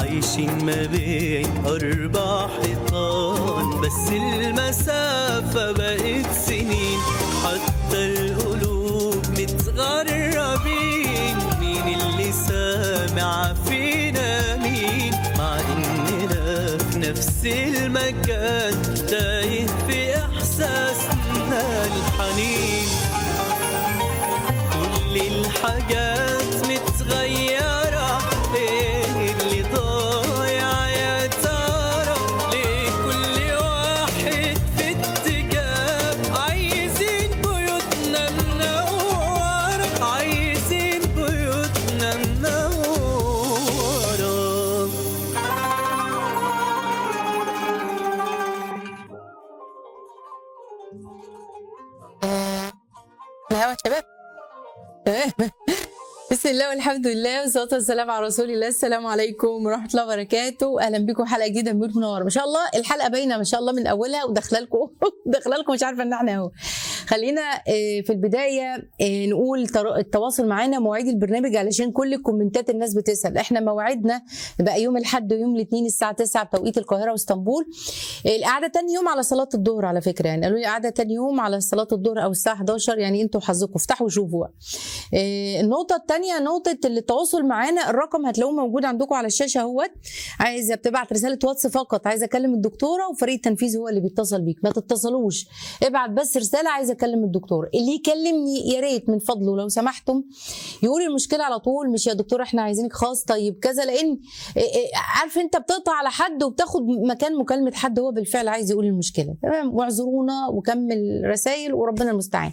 عايشين ما بين أربع حيطان بس المسافة بقت سنين حتى القلوب متغربين مين اللي سامع فينا مين مع إننا في نفس المكان تايه في إحساسنا الحنين كل الحاجات متغيرة ايه اللي ضايع يا ترى ليه كل واحد في اتجاه عايزين بيوتنا منورة عايزين بيوتنا منورة الهوا يا شباب بسم الله والحمد لله والصلاه والسلام على رسول الله السلام عليكم ورحمه الله وبركاته اهلا بكم حلقه جديده من بيوت منور ما شاء الله الحلقه باينه ما شاء الله من اولها وداخله لكم داخله لكم مش عارفه ان احنا اهو خلينا آه، في البدايه آه، نقول تر- التواصل معانا مواعيد البرنامج علشان كل الكومنتات الناس بتسال احنا مواعيدنا بقى يوم الاحد ويوم الاثنين الساعه 9 بتوقيت القاهره واسطنبول آه، القعده تاني يوم على صلاه الظهر على فكره يعني قالوا لي قعده تاني يوم على صلاه الظهر او الساعه 11 يعني انتوا حظكم افتحوا وشوفوا بقى. آه، النقطة الثانية نقطة التواصل معانا الرقم هتلاقوه موجود عندكم على الشاشة اهوت عايزة بتبعت رسالة واتس فقط عايزة أكلم الدكتورة وفريق التنفيذي هو اللي بيتصل بيك ما تتصلوش ابعت بس رسالة عايزة أكلم الدكتور اللي يكلمني يا ريت من فضله لو سمحتم يقول المشكلة على طول مش يا دكتور احنا عايزينك خاص طيب كذا لأن آه، آه، عارف أنت بتقطع على حد وبتاخد مكان مكالمة حد هو بالفعل عايز يقول المشكلة تمام واعذرونا وكمل رسائل وربنا المستعان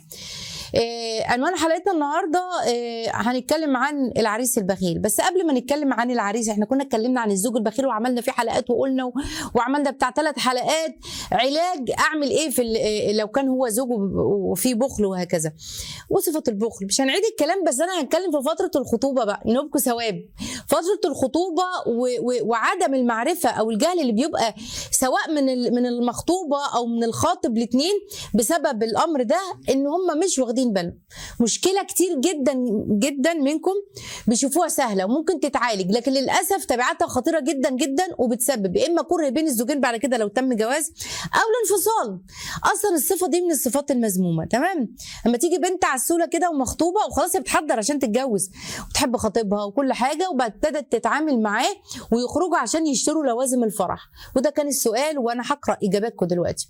آه، عنوان حلقتنا النهارده آه، هنتكلم عن العريس البخيل بس قبل ما نتكلم عن العريس احنا كنا اتكلمنا عن الزوج البخيل وعملنا فيه حلقات وقلنا و- وعملنا بتاع ثلاث حلقات علاج اعمل ايه في ال- آه، لو كان هو زوج وب- وفي بخل وهكذا وصفه البخل مش هنعيد الكلام بس انا هتكلم في فتره الخطوبه بقى ينوبكم ثواب فتره الخطوبه و- و- وعدم المعرفه او الجهل اللي بيبقى سواء من ال- من المخطوبه او من الخاطب الاثنين بسبب الامر ده ان هم مش واخدين بالهم مشكله كتير جدا جدا منكم بيشوفوها سهله وممكن تتعالج لكن للاسف تبعاتها خطيره جدا جدا وبتسبب يا اما كره بين الزوجين بعد كده لو تم جواز او الانفصال اصلا الصفه دي من الصفات المذمومه تمام اما تيجي بنت عسوله كده ومخطوبه وخلاص هي بتحضر عشان تتجوز وتحب خطيبها وكل حاجه وبعد ابتدت تتعامل معاه ويخرجوا عشان يشتروا لوازم الفرح وده كان السؤال وانا هقرا اجاباتكم دلوقتي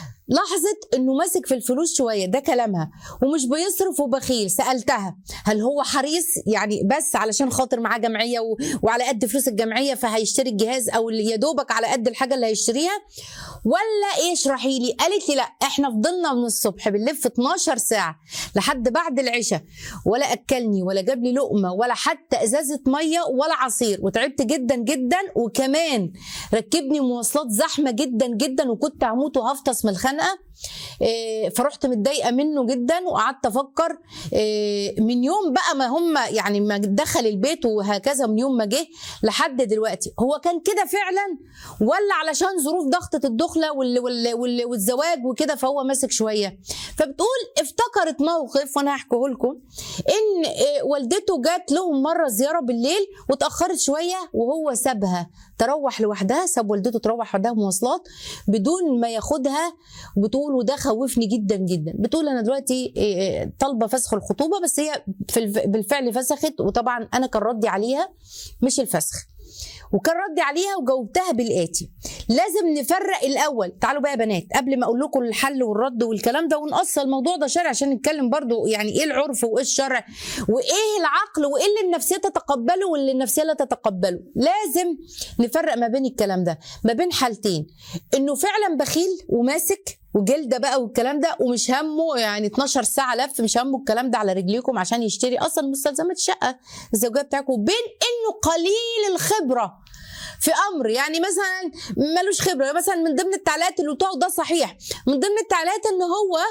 لاحظت انه ماسك في الفلوس شويه ده كلامها ومش بيصرف وبخيل سالتها هل هو حريص يعني بس علشان خاطر معاه جمعيه و... وعلى قد فلوس الجمعيه فهيشتري الجهاز او اللي يا دوبك على قد الحاجه اللي هيشتريها ولا ايه اشرحي لي قالت لي لا احنا فضلنا من الصبح بنلف 12 ساعه لحد بعد العشاء ولا اكلني ولا جاب لي لقمه ولا حتى ازازه ميه ولا عصير وتعبت جدا جدا وكمان ركبني مواصلات زحمه جدا جدا وكنت هموت وهفطس من الخنقه إيه، فرحت متضايقه منه جدا وقعدت افكر إيه، من يوم بقى ما هم يعني ما دخل البيت وهكذا من يوم ما جه لحد دلوقتي هو كان كده فعلا ولا علشان ظروف ضغطه الدخله وال وال وال والزواج وكده فهو ماسك شويه فبتقول افتكرت موقف وانا هحكيه لكم ان إيه، والدته جات لهم مره زياره بالليل واتاخرت شويه وهو سابها تروح لوحدها ساب والدته تروح لوحدها مواصلات بدون ما ياخدها بتقول وده خوفني جدا جدا بتقول انا دلوقتي إيه، طالبه فسخ الخطوبه بس هي في الف- بالفعل فسخت وطبعا انا كان ردي عليها مش الفسخ وكان ردي عليها وجاوبتها بالاتي لازم نفرق الاول تعالوا بقى يا بنات قبل ما اقول لكم الحل والرد والكلام ده ونقص الموضوع ده شرع عشان نتكلم برضو يعني ايه العرف وايه الشرع وايه العقل وايه اللي النفسيه تتقبله واللي النفسيه لا تتقبله لازم نفرق ما بين الكلام ده ما بين حالتين انه فعلا بخيل وماسك وجلده بقى والكلام ده ومش همه يعني 12 ساعه لف مش همه الكلام ده على رجليكم عشان يشتري اصلا مستلزمات الشقه الزوجيه بتاعكم بين انه قليل الخبره في امر يعني مثلا ملوش خبره مثلا من ضمن التعليقات اللي بتوعه ده صحيح من ضمن التعليقات ان هو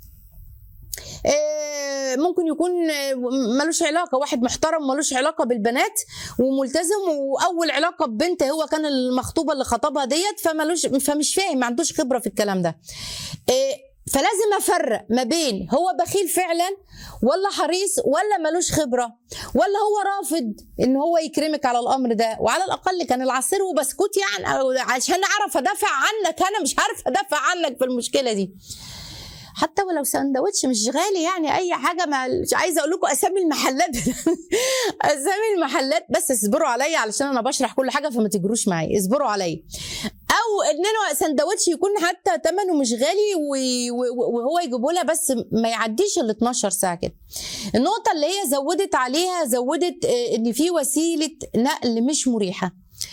آه، ممكن يكون آه، ملوش علاقة واحد محترم ملوش علاقة بالبنات وملتزم وأول علاقة ببنت هو كان المخطوبة اللي خطبها ديت فملوش فمش فاهم ما عندوش خبرة في الكلام ده آه، فلازم افرق ما بين هو بخيل فعلا ولا حريص ولا ملوش خبره ولا هو رافض ان هو يكرمك على الامر ده وعلى الاقل كان العصير وبسكوت يعني أو عشان اعرف ادافع عنك انا مش عارف ادافع عنك في المشكله دي حتى ولو سندوتش مش غالي يعني اي حاجه ما مش عايزه اقول لكم اسامي المحلات اسامي المحلات بس اصبروا عليا علشان انا بشرح كل حاجه فما تجروش معايا اصبروا عليا او ان انا سندوتش يكون حتى ثمنه مش غالي و- و- وهو يجيبوا لها بس ما يعديش ال 12 ساعه كده النقطه اللي هي زودت عليها زودت آه، ان في وسيله نقل مش مريحه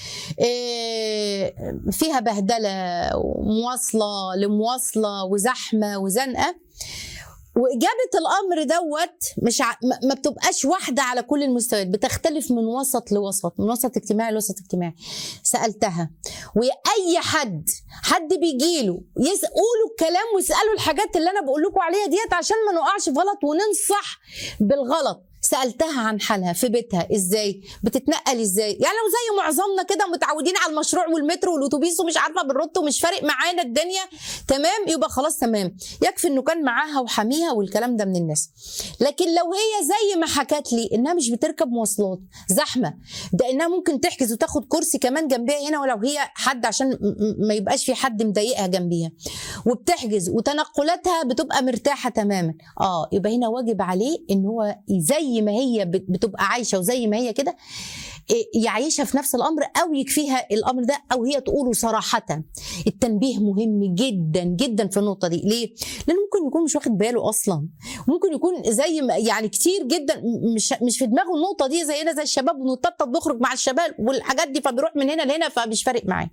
آه، فيها بهدله ومواصله لمواصله وزحمه وزنقه واجابه الامر دوت مش ع... ما- ما بتبقاش واحده على كل المستويات بتختلف من وسط لوسط من وسط اجتماعي لوسط اجتماعي سالتها واي حد حد بيجيله يسالوا الكلام ويسالوا الحاجات اللي انا بقول لكم عليها ديت عشان ما نقعش في غلط وننصح بالغلط سالتها عن حالها في بيتها ازاي بتتنقل ازاي يعني لو زي معظمنا كده متعودين على المشروع والمترو والاتوبيس ومش عارفه بنرد ومش فارق معانا الدنيا تمام يبقى خلاص تمام يكفي انه كان معاها وحاميها والكلام ده من الناس لكن لو هي زي ما حكت لي انها مش بتركب مواصلات زحمه ده انها ممكن تحجز وتاخد كرسي كمان جنبها هنا ولو هي حد عشان م- م- ما يبقاش في حد مضايقها جنبيها وبتحجز وتنقلاتها بتبقى مرتاحه تماما اه يبقى هنا واجب عليه ان هو زي ما هي بت- بتبقى عايشه وزي ما هي كده إيه، يعيشها في نفس الامر او يكفيها الامر ده او هي تقوله صراحه التنبيه مهم جدا جدا في النقطه دي ليه لانه ممكن يكون مش واخد باله اصلا ممكن يكون زي ما يعني كتير جدا م- مش مش في دماغه النقطه دي زينا زي الشباب ونططط بيخرج مع الشباب والحاجات دي فبيروح من هنا لهنا فمش فارق معاه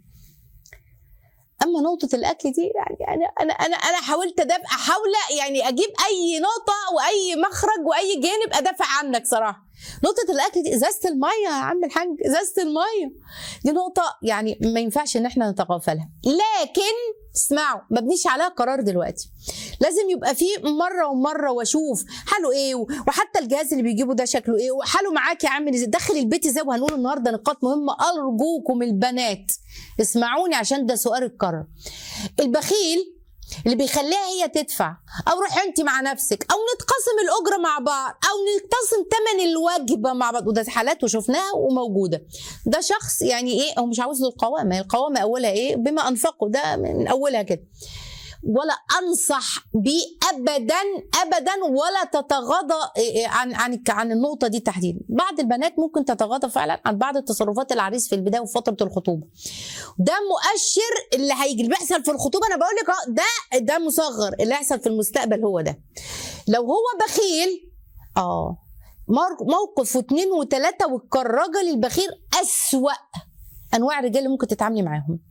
اما نقطه الاكل دي يعني انا انا انا انا حاولت ادافع حاولة يعني اجيب اي نقطه واي مخرج واي جانب ادافع عنك صراحه نقطه الاكل دي ازازه الميه يا عم الحاج ازازه الميه دي نقطه يعني ما ينفعش ان احنا نتغافلها لكن اسمعوا ما بنيش عليها قرار دلوقتي لازم يبقى فيه مره ومره واشوف حاله ايه وحتى الجهاز اللي بيجيبه ده شكله ايه وحاله معاك يا عم ازاي دخل البيت ازاي وهنقول النهارده نقاط مهمه ارجوكم البنات اسمعوني عشان ده سؤال اتكرر البخيل اللي بيخليها هي تدفع او روح انت مع نفسك او نتقاسم الاجره مع بعض او نقتسم ثمن الوجبه مع بعض وده حالات وشفناها وموجوده ده شخص يعني ايه هو مش عاوز له القوامه القوامه اولها ايه بما انفقوا ده من اولها كده ولا انصح بيه ابدا ابدا ولا تتغاضى إيه عن عن عن النقطه دي تحديدا بعض البنات ممكن تتغاضى فعلا عن بعض تصرفات العريس في البدايه وفي فتره الخطوبه ده مؤشر اللي هيجي اللي بيحصل في الخطوبه انا بقول لك أهو، ده ده مصغر اللي هيحصل في المستقبل هو ده لو هو بخيل اه مر- موقف واثنين وثلاثه والراجل البخيل اسوأ انواع الرجال اللي ممكن تتعاملي معاهم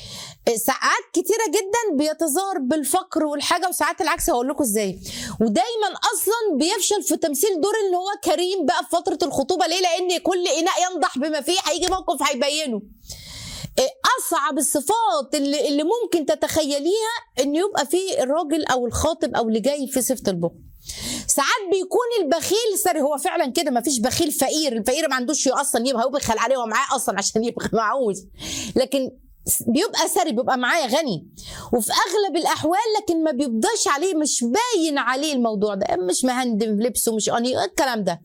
ساعات كتيرة جدا بيتظاهر بالفقر والحاجة وساعات العكس هقول لكم ازاي ودايما اصلا بيفشل في تمثيل دور ان هو كريم بقى في فترة الخطوبة ليه لان كل اناء ينضح بما فيه هيجي موقف هيبينه إيه اصعب الصفات اللي, اللي ممكن تتخيليها ان يبقى في الراجل او الخاطب او اللي جاي في صفة البخل ساعات بيكون البخيل سري هو فعلا كده ما فيش بخيل فقير الفقير ما عندوش اصلا يبقى هو بيخل عليه هو معاه اصلا عشان يبقى معوز لكن بيبقى سري بيبقى معاه غني وفي اغلب الاحوال لكن ما بيبقاش عليه مش باين عليه الموضوع ده مش مهندم لبسه مش اني الكلام ده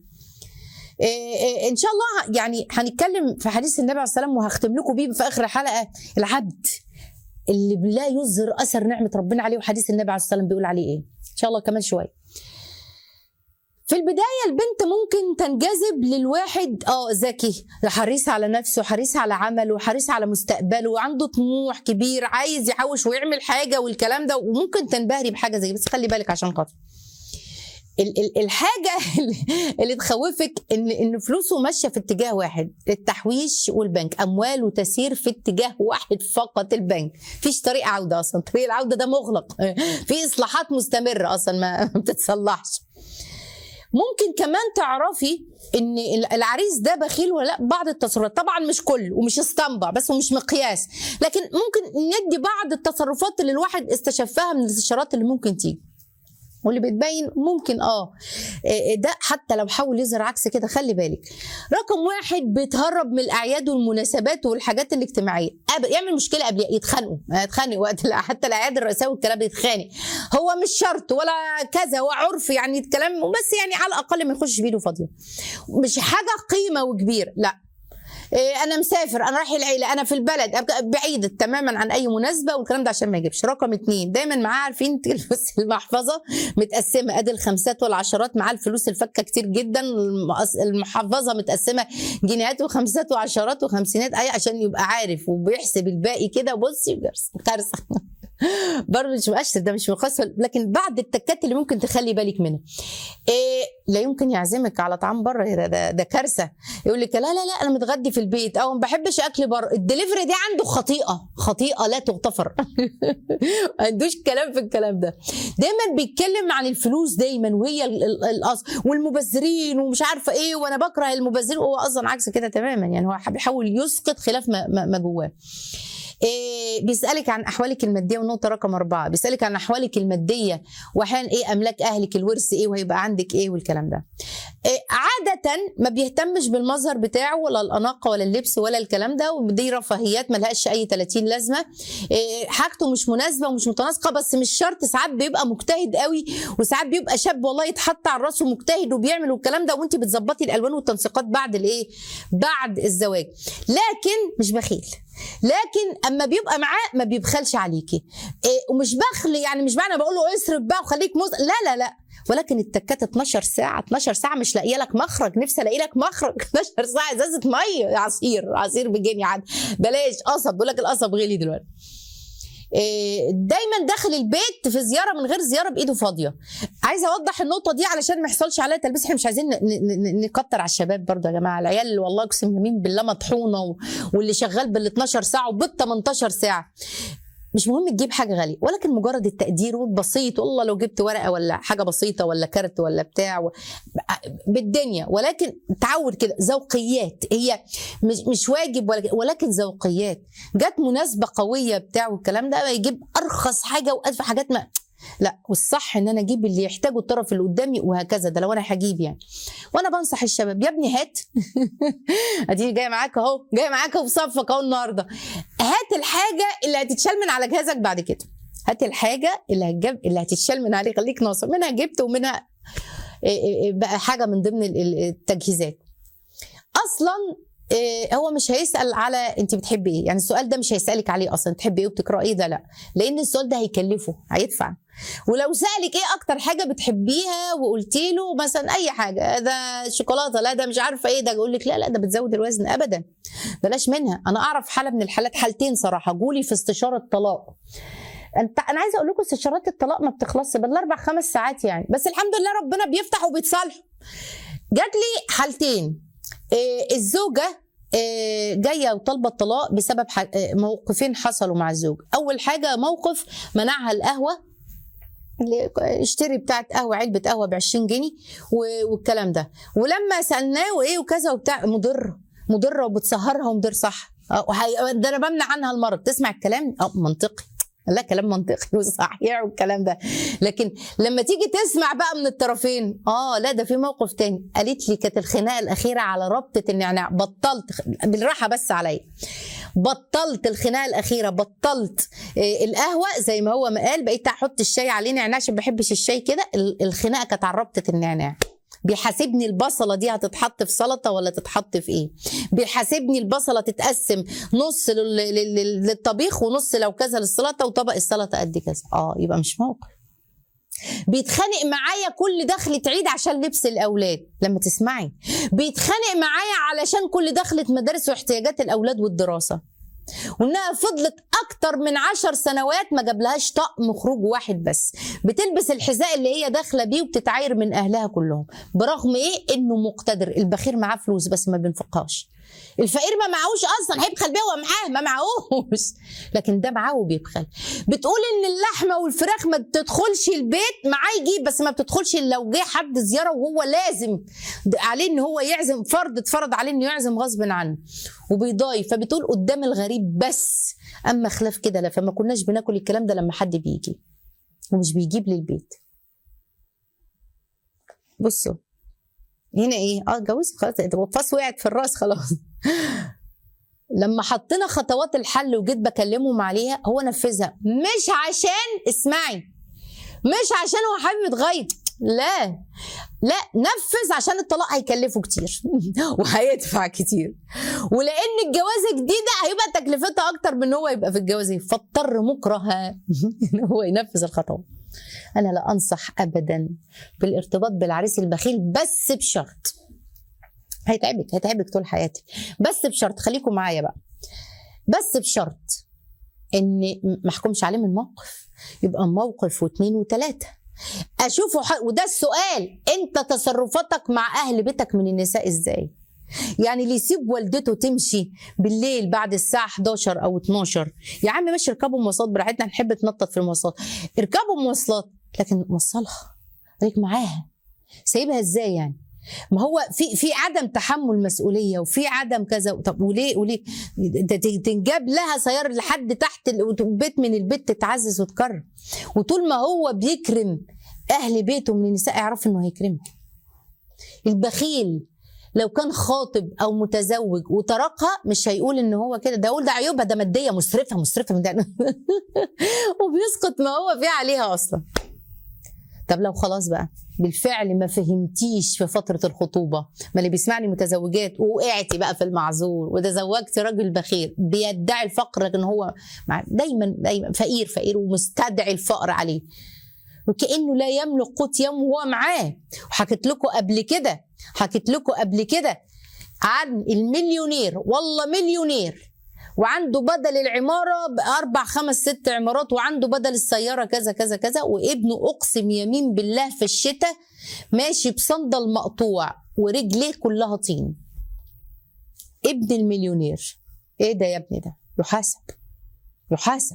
إيه إيه ان شاء الله يعني هنتكلم في حديث النبي عليه الصلاه والسلام وهختم لكم بيه في اخر الحلقه العبد اللي لا يظهر اثر نعمه ربنا عليه وحديث النبي عليه الصلاه والسلام بيقول عليه ايه ان شاء الله كمان شويه في البداية البنت ممكن تنجذب للواحد اه ذكي حريص على نفسه حريص على عمله حريص على مستقبله عنده طموح كبير عايز يحوش ويعمل حاجة والكلام ده وممكن تنبهري بحاجة زي بس خلي بالك عشان خاطر ال- ال- الحاجة اللي- اللي تخوفك ان ان فلوسه ماشية في اتجاه واحد التحويش والبنك امواله تسير في اتجاه واحد فقط البنك فيش طريق عودة اصلا طريق العودة ده مغلق في اصلاحات مستمرة اصلا ما ما بتتصلحش ممكن كمان تعرفي ان العريس ده بخيل ولا لا بعض التصرفات طبعا مش كل ومش استنبع بس ومش مقياس لكن ممكن ندي بعض التصرفات اللي الواحد استشفاها من الاستشارات اللي ممكن تيجي واللي بتبين ممكن اه إيه ده حتى لو حاول يظهر عكس كده خلي بالك رقم واحد بيتهرب من الاعياد والمناسبات والحاجات الاجتماعيه قبل يعمل مشكله قبل يتخانقوا يتخانق وقت الع- حتى الاعياد الرئاسيه والكلام ده يتخانق هو مش شرط ولا كذا هو عرف يعني الكلام بس يعني على الاقل ما يخش بيده فاضيه مش حاجه قيمه وكبيره لا إيه، انا مسافر انا رايح العيله انا في البلد أبقى بعيد تماما عن اي مناسبه والكلام ده عشان ما يجيبش رقم اتنين دايما معاه عارفين تلبس المحفظه متقسمه ادي الخمسات والعشرات معاه الفلوس الفكه كتير جدا المقص- المحفظه متقسمه جنيهات وخمسات وعشرات وخمسينات اي عشان يبقى عارف وبيحسب الباقي كده بصي كارثة- كارثه برضه مش مؤشر ده مش مقص لكن بعض التكات اللي ممكن تخلي بالك منها إيه لا يمكن يعزمك على طعام بره ده, ده, ده كارثه يقول لك لا لا لا انا متغدي في البيت او ما بحبش اكل بره الدليفري دي عنده خطيئه خطيئه لا تغتفر ما عندوش كلام في الكلام ده دايما بيتكلم عن الفلوس دايما وهي ال- ال- الاصل والمبذرين ومش عارفه ايه وانا بكره المبذرين وهو اصلا عكس كده تماما يعني هو بيحاول يسقط خلاف ما, ما, ما جواه إيه بيسألك عن أحوالك المادية والنقطة رقم أربعة بيسألك عن أحوالك المادية وأحيانا إيه أملاك أهلك الورث إيه وهيبقى عندك إيه والكلام ده إيه عادة ما بيهتمش بالمظهر بتاعه ولا الأناقة ولا اللبس ولا الكلام ده ودي رفاهيات ملهاش أي 30 لازمة إيه حاجته مش مناسبة ومش متناسقة بس مش شرط ساعات بيبقى مجتهد قوي وساعات بيبقى شاب والله يتحط على راسه مجتهد وبيعمل والكلام ده وانت بتظبطي الالوان والتنسيقات بعد الايه بعد الزواج لكن مش بخيل لكن اما بيبقى معاه ما بيبخلش عليكي إيه ومش بخل يعني مش معنى بقول له اصرف بقى وخليك مز... لا لا لا ولكن التكات 12 ساعه 12 ساعه مش لاقيه لك مخرج نفسي الاقي لك مخرج 12 ساعه ازازه ميه عصير عصير بجنيه عاد بلاش قصب بقول لك القصب غلي دلوقتي إيه، دايما داخل البيت في زياره من غير زياره بايده فاضيه عايزه اوضح النقطه دي علشان ما يحصلش عليها تلبيس احنا مش عايزين ن- ن- ن- نكتر على الشباب برضه يا جماعه العيال اللي والله اقسم يمين بالله مطحونه و- واللي شغال بال 12 ساعه وبال 18 ساعه مش مهم تجيب حاجه غاليه ولكن مجرد التقدير والبسيط والله لو جبت ورقه ولا حاجه بسيطه ولا كارت ولا بتاع و... بالدنيا ولكن تعود كده ذوقيات هي مش مش واجب ولا- ولكن ذوقيات جت مناسبه قويه بتاع والكلام ده يجيب ارخص حاجه وادفع حاجات ما لا والصح ان انا اجيب اللي يحتاجه الطرف اللي قدامي وهكذا ده لو انا هجيب يعني وانا بنصح الشباب يا ابني هات اديني جايه معاك اهو جايه معاك في صفك اهو النهارده هات الحاجه اللي هتتشال من على جهازك بعد كده هات الحاجه اللي هتجاب اللي هتتشال من عليه خليك ناصر منها جبت ومنها إيه إيه إيه بقى حاجه من ضمن ال- ال- التجهيزات اصلا إيه هو مش هيسال على انت بتحبي ايه يعني السؤال ده مش هيسالك عليه اصلا تحبي ايه وبتقراي ايه ده لا لان السؤال ده هيكلفه هيدفع ولو سالك ايه اكتر حاجه بتحبيها وقلتي له مثلا اي حاجه ده شوكولاته لا ده مش عارفه ايه ده يقول لك لا لا ده بتزود الوزن ابدا بلاش منها انا اعرف حاله من الحالات حالتين صراحه جولي في استشاره طلاق انت انا عايزه اقول لكم استشارات الطلاق ما بتخلصش بالاربع خمس ساعات يعني بس الحمد لله ربنا بيفتح وبيتصالحوا جات لي حالتين إيه الزوجه إيه جايه وطالبه الطلاق بسبب ح- إيه موقفين حصلوا مع الزوج اول حاجه موقف منعها القهوه اللي اشتري بتاعت قهوه علبه قهوه ب 20 جنيه و- والكلام ده ولما سالناه وايه وكذا وبتاع مضر مضره وبتسهرها ومضر صح آه، وهي- ده انا بمنع عنها المرض تسمع الكلام اه منطقي لا كلام منطقي وصحيح والكلام ده لكن لما تيجي تسمع بقى من الطرفين اه لا ده في موقف تاني قالت لي كانت الخناقه الاخيره على ربطه النعناع بطلت بالراحه بس عليا بطلت الخناقه الاخيره بطلت إيه القهوه زي ما هو ما قال بقيت احط الشاي عليه نعناع عشان ما بحبش الشاي كده ال- الخناقه كانت على ربطه النعناع بيحاسبني البصله دي هتتحط في سلطه ولا تتحط في ايه بيحاسبني البصله تتقسم نص لل- لل- لل- للطبيخ ونص لو كذا للسلطه وطبق السلطه قد كذا اه يبقى مش موقف بيتخانق معايا كل دخلة عيد عشان لبس الأولاد لما تسمعي بيتخانق معايا علشان كل دخلة مدارس واحتياجات الأولاد والدراسة وانها فضلت اكتر من عشر سنوات ما جابلهاش طقم خروج واحد بس بتلبس الحذاء اللي هي داخله بيه وبتتعاير من اهلها كلهم برغم ايه انه مقتدر البخير معاه فلوس بس ما بينفقهاش الفقير ما معهوش اصلا هيبخل بيه هو معاه ما معهوش لكن ده معاه وبيبخل بتقول ان اللحمه والفراخ ما بتدخلش البيت معاه يجيب بس ما بتدخلش الا لو جه حد زياره وهو لازم د- عليه ان هو يعزم فرض اتفرض عليه انه يعزم غصب عنه وبيضايف فبتقول قدام الغريب بس اما خلاف كده لا فما كناش بناكل الكلام ده لما حد بيجي ومش بيجيب للبيت بصوا هنا ايه اه اتجوزت خلاص الفاس وقعت في الراس خلاص لما حطينا خطوات الحل وجيت بكلمهم عليها هو نفذها مش عشان اسمعي مش عشان هو حابب يتغير لا لا نفذ عشان الطلاق هيكلفه كتير وهيدفع كتير ولان الجوازه جديده هيبقى تكلفتها اكتر من ان هو يبقى في الجوازه فاضطر مكره ان هو ينفذ الخطوه انا لا انصح ابدا بالارتباط بالعريس البخيل بس بشرط هيتعبك هيتعبك طول حياتك بس بشرط خليكم معايا بقى بس بشرط ان ما احكمش عليه من موقف يبقى موقف واثنين وثلاثه اشوفه ح... وده السؤال انت تصرفاتك مع اهل بيتك من النساء ازاي يعني اللي يسيب والدته تمشي بالليل بعد الساعه 11 او 12 يا عم ماشي اركبوا مواصلات براحتنا نحب نتنطط في المواصلات اركبوا مواصلات لكن وصلها خليك معاها سايبها ازاي يعني ما هو في في عدم تحمل مسؤوليه وفي عدم كذا طب وليه وليه ده ت- تنجاب لها سيارة لحد تحت البيت من البيت تتعزز وتكرم وطول ما هو بيكرم اهل بيته من النساء يعرفوا انه هيكرمه البخيل لو كان خاطب او متزوج وتركها مش هيقول ان هو كده ده يقول ده عيوبها ده ماديه مسرفه مسرفه من ده وبيسقط ما هو فيه عليها اصلا طب لو خلاص بقى بالفعل ما فهمتيش في فترة الخطوبة ما اللي بيسمعني متزوجات ووقعتي بقى في المعذور وتزوجت راجل بخير بيدعي الفقر لكن هو مع- دايما دايما فقير فقير ومستدعي الفقر عليه وكأنه لا يملك قوت يوم وهو معاه وحكيت لكم قبل كده حكيت لكم قبل كده عن المليونير والله مليونير وعنده بدل العمارة بأربع خمس ست عمارات وعنده بدل السيارة كذا كذا كذا وابنه أقسم يمين بالله في الشتاء ماشي بصندل مقطوع ورجليه كلها طين ابن المليونير ايه ده يا ابني ده يحاسب يحاسب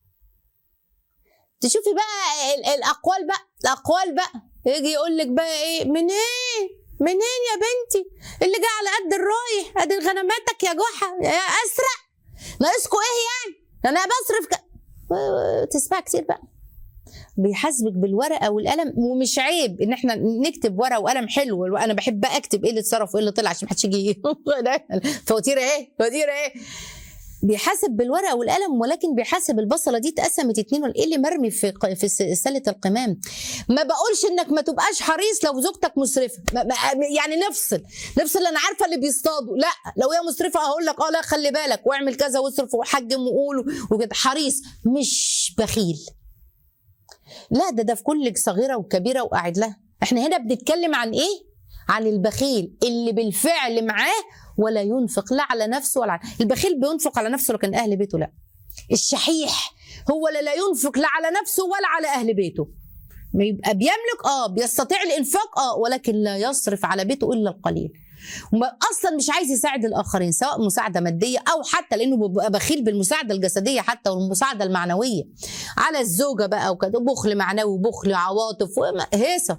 تشوفي بقى ال- الاقوال بقى الاقوال بقى يجي يقول لك بقى ايه منين منين يا بنتي اللي جه على قد الرايح ادي غنماتك يا جحا يا اسرق ناقصكوا ايه يعني ده انا بصرف ك... تسمع كتير بقى بيحاسبك بالورقه والقلم ومش عيب ان احنا نكتب ورقه وقلم حلو وانا بحب بقى اكتب ايه اللي اتصرف وايه اللي طلع عشان محدش يجي فواتير ايه فواتير ايه بيحاسب بالورقه والقلم ولكن بيحاسب البصله دي اتقسمت اتنين ولا ايه اللي مرمي في ق- في س- سله القمام ما بقولش انك ما تبقاش حريص لو زوجتك مسرفه ما ما يعني نفصل نفصل انا عارفه اللي بيصطادوا لا لو هي مسرفه هقول لك اه لا خلي بالك واعمل كذا واصرف وحجم وقول وكده حريص مش بخيل لا ده ده في كل صغيره وكبيره وقاعد لها احنا هنا بنتكلم عن ايه عن البخيل اللي بالفعل معاه ولا ينفق لا على نفسه ولا على البخيل بينفق على نفسه لكن اهل بيته لا الشحيح هو لا لا ينفق لا على نفسه ولا على اهل بيته ما يبقى بيملك اه بيستطيع الانفاق اه ولكن لا يصرف على بيته الا القليل وما اصلا مش عايز يساعد الاخرين سواء مساعده ماديه او حتى لانه بيبقى بخيل بالمساعده الجسديه حتى والمساعده المعنويه على الزوجه بقى وكده بخل معنوي بخل عواطف وما- هيصه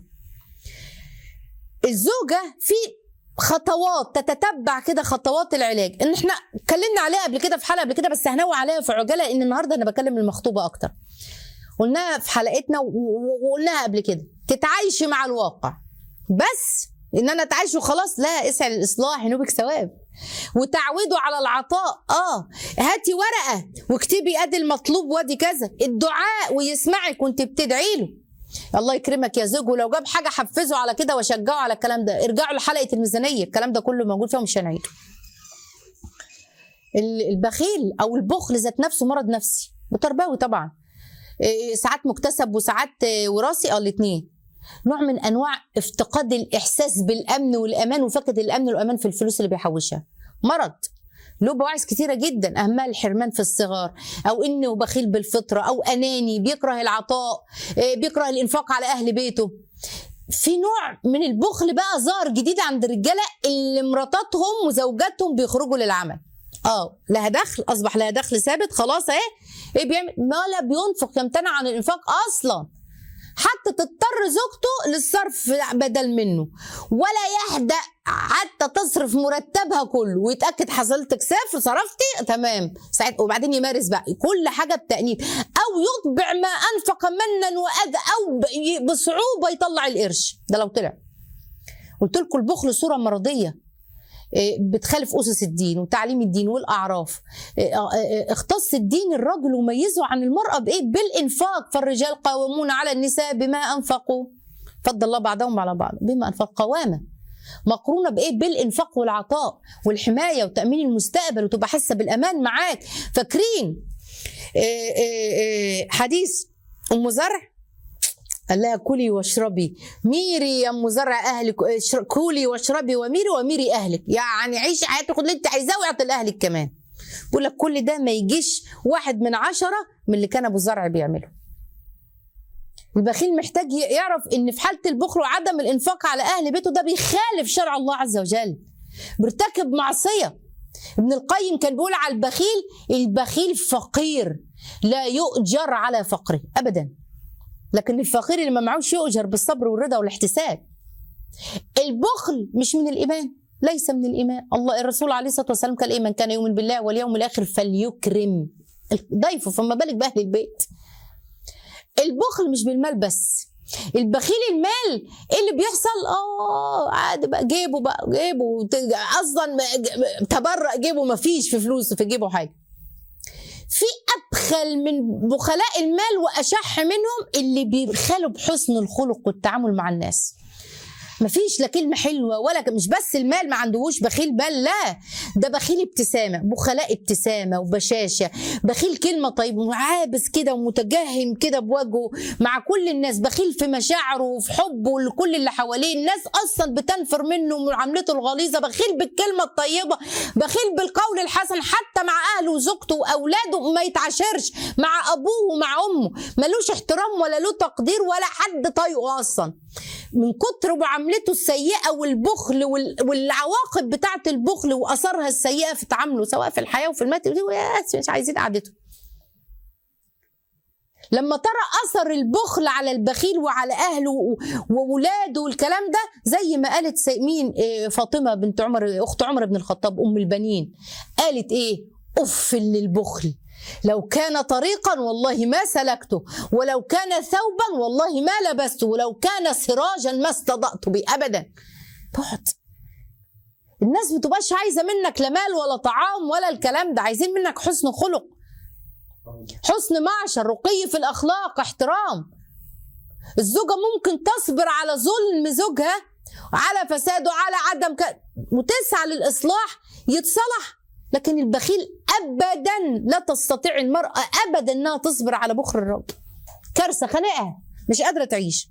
الزوجه في خطوات تتتبع كده خطوات العلاج ان احنا اتكلمنا عليها قبل كده في حلقه قبل كده بس هنوع عليها في عجاله لان النهارده انا بكلم المخطوبه اكتر قلناها في حلقتنا و- و- وقلناها قبل كده تتعايشي مع الواقع بس ان انا اتعايش وخلاص لا اسعى للاصلاح ينوبك ثواب وتعويده على العطاء اه هاتي ورقه واكتبي ادي المطلوب وادي كذا الدعاء ويسمعك وانت بتدعي له الله يكرمك يا زوج ولو جاب حاجه حفزه على كده وشجعه على الكلام ده ارجعوا لحلقه الميزانيه الكلام ده كله موجود فيها مش هنعيده ال- البخيل او البخل ذات نفسه مرض نفسي وتربوي طبعا إيه، ساعات مكتسب وساعات آه، وراثي اه الاثنين نوع من انواع افتقاد الاحساس بالامن والامان وفقد الامن والامان في الفلوس اللي بيحوشها مرض له بواعث كتيرة جدا أهمها الحرمان في الصغار أو إنه بخيل بالفطرة أو أناني بيكره العطاء إيه، بيكره الإنفاق على أهل بيته في نوع من البخل بقى ظهر جديد عند الرجالة اللي مراتاتهم وزوجاتهم بيخرجوا للعمل اه لها دخل اصبح لها دخل ثابت خلاص اهي ايه بيعمل ما لا بينفق يمتنع عن الانفاق اصلا حتى تضطر زوجته للصرف بدل منه ولا يهدأ حتى تصرف مرتبها كله ويتاكد حصلت كساف صرفتي تمام ساعت وبعدين يمارس بقى كل حاجه بتانيب او يطبع ما انفق منا واذى او ب- بصعوبه يطلع القرش ده لو طلع قلت لكم البخل صوره مرضيه إيه، بتخالف اسس الدين وتعليم الدين والاعراف إيه، آه، آه، اختص الدين الرجل وميزه عن المراه بايه بالانفاق فالرجال قوامون على النساء بما انفقوا فضل الله بعضهم على بعض بما انفق قوامه مقرونه بايه بالانفاق والعطاء والحمايه وتامين المستقبل وتبقى حاسه بالامان معاك فاكرين إيه إيه إيه حديث ام زرع قال لها كلي واشربي ميري يا ام زرع اهلك اشر- كلي واشربي وميري وميري اهلك يعني عيشي حياتك اللي انت عايزاه واعطي لاهلك كمان بقول لك كل ده ما يجيش واحد من عشرة من اللي كان ابو زرع بيعمله البخيل محتاج ي- يعرف ان في حاله البخل وعدم الانفاق على اهل بيته ده بيخالف شرع الله عز وجل بيرتكب معصيه ابن القيم كان بيقول على البخيل البخيل فقير لا يؤجر على فقره ابدا لكن الفقير اللي ما معهوش يؤجر بالصبر والرضا والاحتساب البخل مش من الايمان ليس من الايمان الله الرسول عليه الصلاه والسلام قال ايه من كان يؤمن بالله واليوم الاخر فليكرم ضيفه فما بالك باهل البيت البخل مش بالمال بس البخيل المال ايه اللي بيحصل اه عادي بقى جيبه بقى جيبه وت- اصلا ما- تبرأ جيبه ما فيش في فلوس في جيبه حاجه في ابخل من بخلاء المال واشح منهم اللي بيبخلوا بحسن الخلق والتعامل مع الناس مفيش لا كلمه حلوه ولا ك- مش بس المال ما عندهوش بخيل بل لا ده بخيل ابتسامه بخلاء ابتسامه وبشاشه بخيل كلمه طيب وعابس كده ومتجهم كده بوجهه مع كل الناس بخيل في مشاعره وفي حبه لكل اللي حواليه الناس اصلا بتنفر منه ومعاملته الغليظه بخيل بالكلمه الطيبه بخيل بالقول الحسن حتى مع اهله وزوجته واولاده ما يتعاشرش مع ابوه ومع امه ملوش احترام ولا له تقدير ولا حد طايقه اصلا من كتر معاملته السيئه والبخل وال- والعواقب بتاعه البخل واثارها السيئه في تعامله سواء في الحياه وفي المات يقولوا يا مش عايزين قعدته لما ترى اثر البخل على البخيل وعلى اهله و- وولاده والكلام ده زي ما قالت سي- مين إيه، فاطمه بنت عمر اخت عمر بن الخطاب ام البنين قالت ايه اف للبخل لو كان طريقا والله ما سلكته ولو كان ثوبا والله ما لبسته ولو كان سراجا ما استضأت به ابدا بعد الناس بتبقاش عايزه منك لا مال ولا طعام ولا الكلام ده عايزين منك حسن خلق حسن معشر رقي في الاخلاق احترام الزوجه ممكن تصبر على ظلم زوجها على فساده على عدم ك... وتسعى للاصلاح يتصلح لكن البخيل ابدا لا تستطيع المراه ابدا انها تصبر على بخل الرجل كارثه خانقها مش قادره تعيش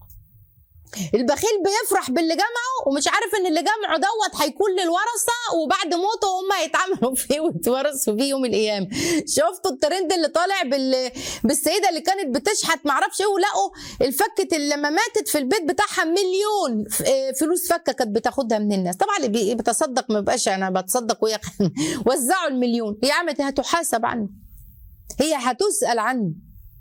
البخيل بيفرح باللي جمعه ومش عارف ان اللي جمعه دوت هيكون للورثه وبعد موته هم هيتعاملوا فيه ويتورثوا فيه يوم القيامه شفتوا الترند اللي طالع بال... بالسيده اللي كانت بتشحت معرفش ايه ولقوا الفكه اللي لما ماتت في البيت بتاعها مليون ف- آه، فلوس فكه كانت بتاخدها من الناس طبعا اللي بي- بيتصدق ما بقاش انا بتصدق وهي وزعوا المليون هي عملت إيه؟ هتحاسب عنه هي هتسال عنه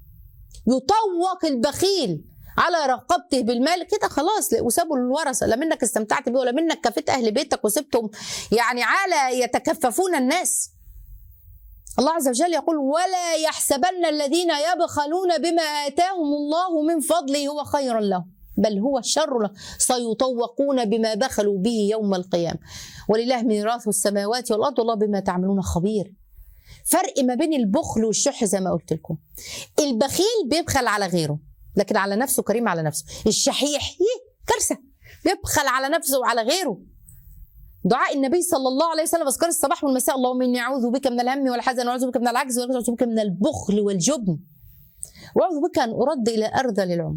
يطوق البخيل على رقبته بالمال كده خلاص لا- وسابوا للورثه لا منك استمتعت بيه ولا منك كفيت اهل بيتك وسبتهم يعني عالة يتكففون الناس الله عز وجل يقول ولا يحسبن الذين يبخلون بما آتاهم الله من فضله هو خيرا لهم بل هو شر له سيطوقون بما بخلوا به يوم القيامة ولله ميراث السماوات والأرض والله بما تعملون خبير فرق ما بين البخل والشح زي ما قلت لكم البخيل بيبخل على غيره لكن على نفسه كريم على نفسه الشحيح يه كارثة بيبخل على نفسه وعلى غيره دعاء النبي صلى الله عليه وسلم اذكار الصباح والمساء اللهم اني اعوذ بك من الهم والحزن واعوذ بك من العجز واعوذ بك من البخل والجبن واعوذ بك ان ارد الى ارذل العمر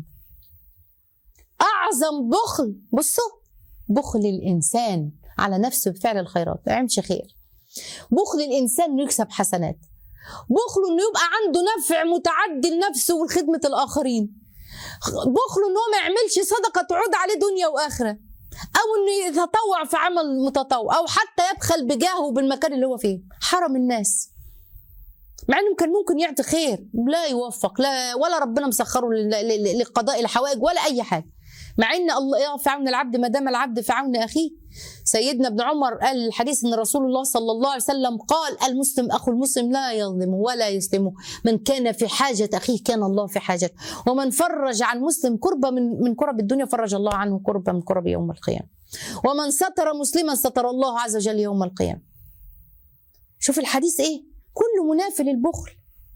اعظم بخل بصوا بخل الانسان على نفسه بفعل الخيرات ما يعملش خير بخل الانسان انه يكسب حسنات بخله انه يبقى عنده نفع متعدي لنفسه ولخدمه الاخرين بخله ان هو ما يعملش صدقه تعود عليه دنيا واخره او انه يتطوع في عمل متطوع او حتى يبخل بجاهه بالمكان اللي هو فيه حرم الناس مع انه كان ممكن يعطي خير لا يوفق لا ولا ربنا مسخره ل- ل- ل- لقضاء الحوائج ولا اي حاجه مع ان الله يقف في عون العبد ما دام العبد في عون اخيه سيدنا ابن عمر قال الحديث ان رسول الله صلى الله عليه وسلم قال المسلم اخو المسلم لا يظلم ولا يسلمه من كان في حاجه اخيه كان الله في حاجته ومن فرج عن مسلم كربه من من كرب الدنيا فرج الله عنه كربه من كرب يوم القيامه ومن ستر مسلما ستر الله عز وجل يوم القيامة شوف الحديث ايه كله منافي للبخل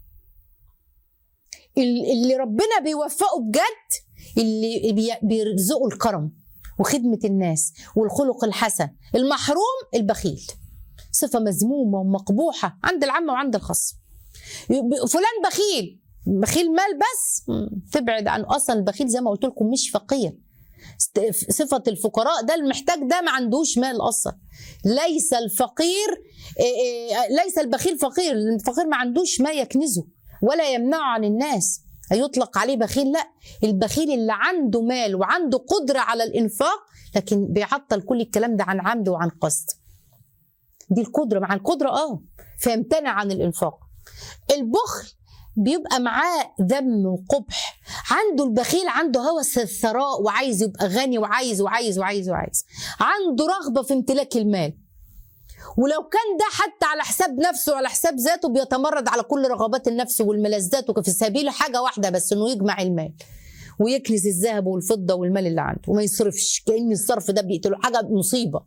ال- اللي ربنا بيوفقه بجد اللي بي- بيرزقه الكرم وخدمة الناس والخلق الحسن المحروم البخيل صفة مذمومة ومقبوحة عند العامة وعند الخاص يب- فلان بخيل بخيل مال بس مم، تبعد عن اصلا البخيل زي ما قلت لكم مش فقير است- صفة الفقراء ده المحتاج ده ما عندوش مال اصلا ليس الفقير إيه إيه، ليس البخيل فقير الفقير ما عندوش ما يكنزه ولا يمنعه عن الناس يطلق عليه بخيل لا البخيل اللي عنده مال وعنده قدرة على الإنفاق لكن بيعطل كل الكلام ده عن عمد وعن قصد دي القدرة مع القدرة اه فيمتنع عن الإنفاق البخل بيبقى معاه ذم وقبح عنده البخيل عنده هوس الثراء وعايز يبقى غني وعايز وعايز وعايز وعايز عنده رغبة في امتلاك المال ولو كان ده حتى على حساب نفسه وعلى حساب ذاته بيتمرد على كل رغبات النفس والملذات وفي سبيل حاجة واحدة بس انه يجمع المال ويكنز الذهب والفضة والمال اللي عنده وما يصرفش كأن الصرف ده بيقتله حاجة مصيبة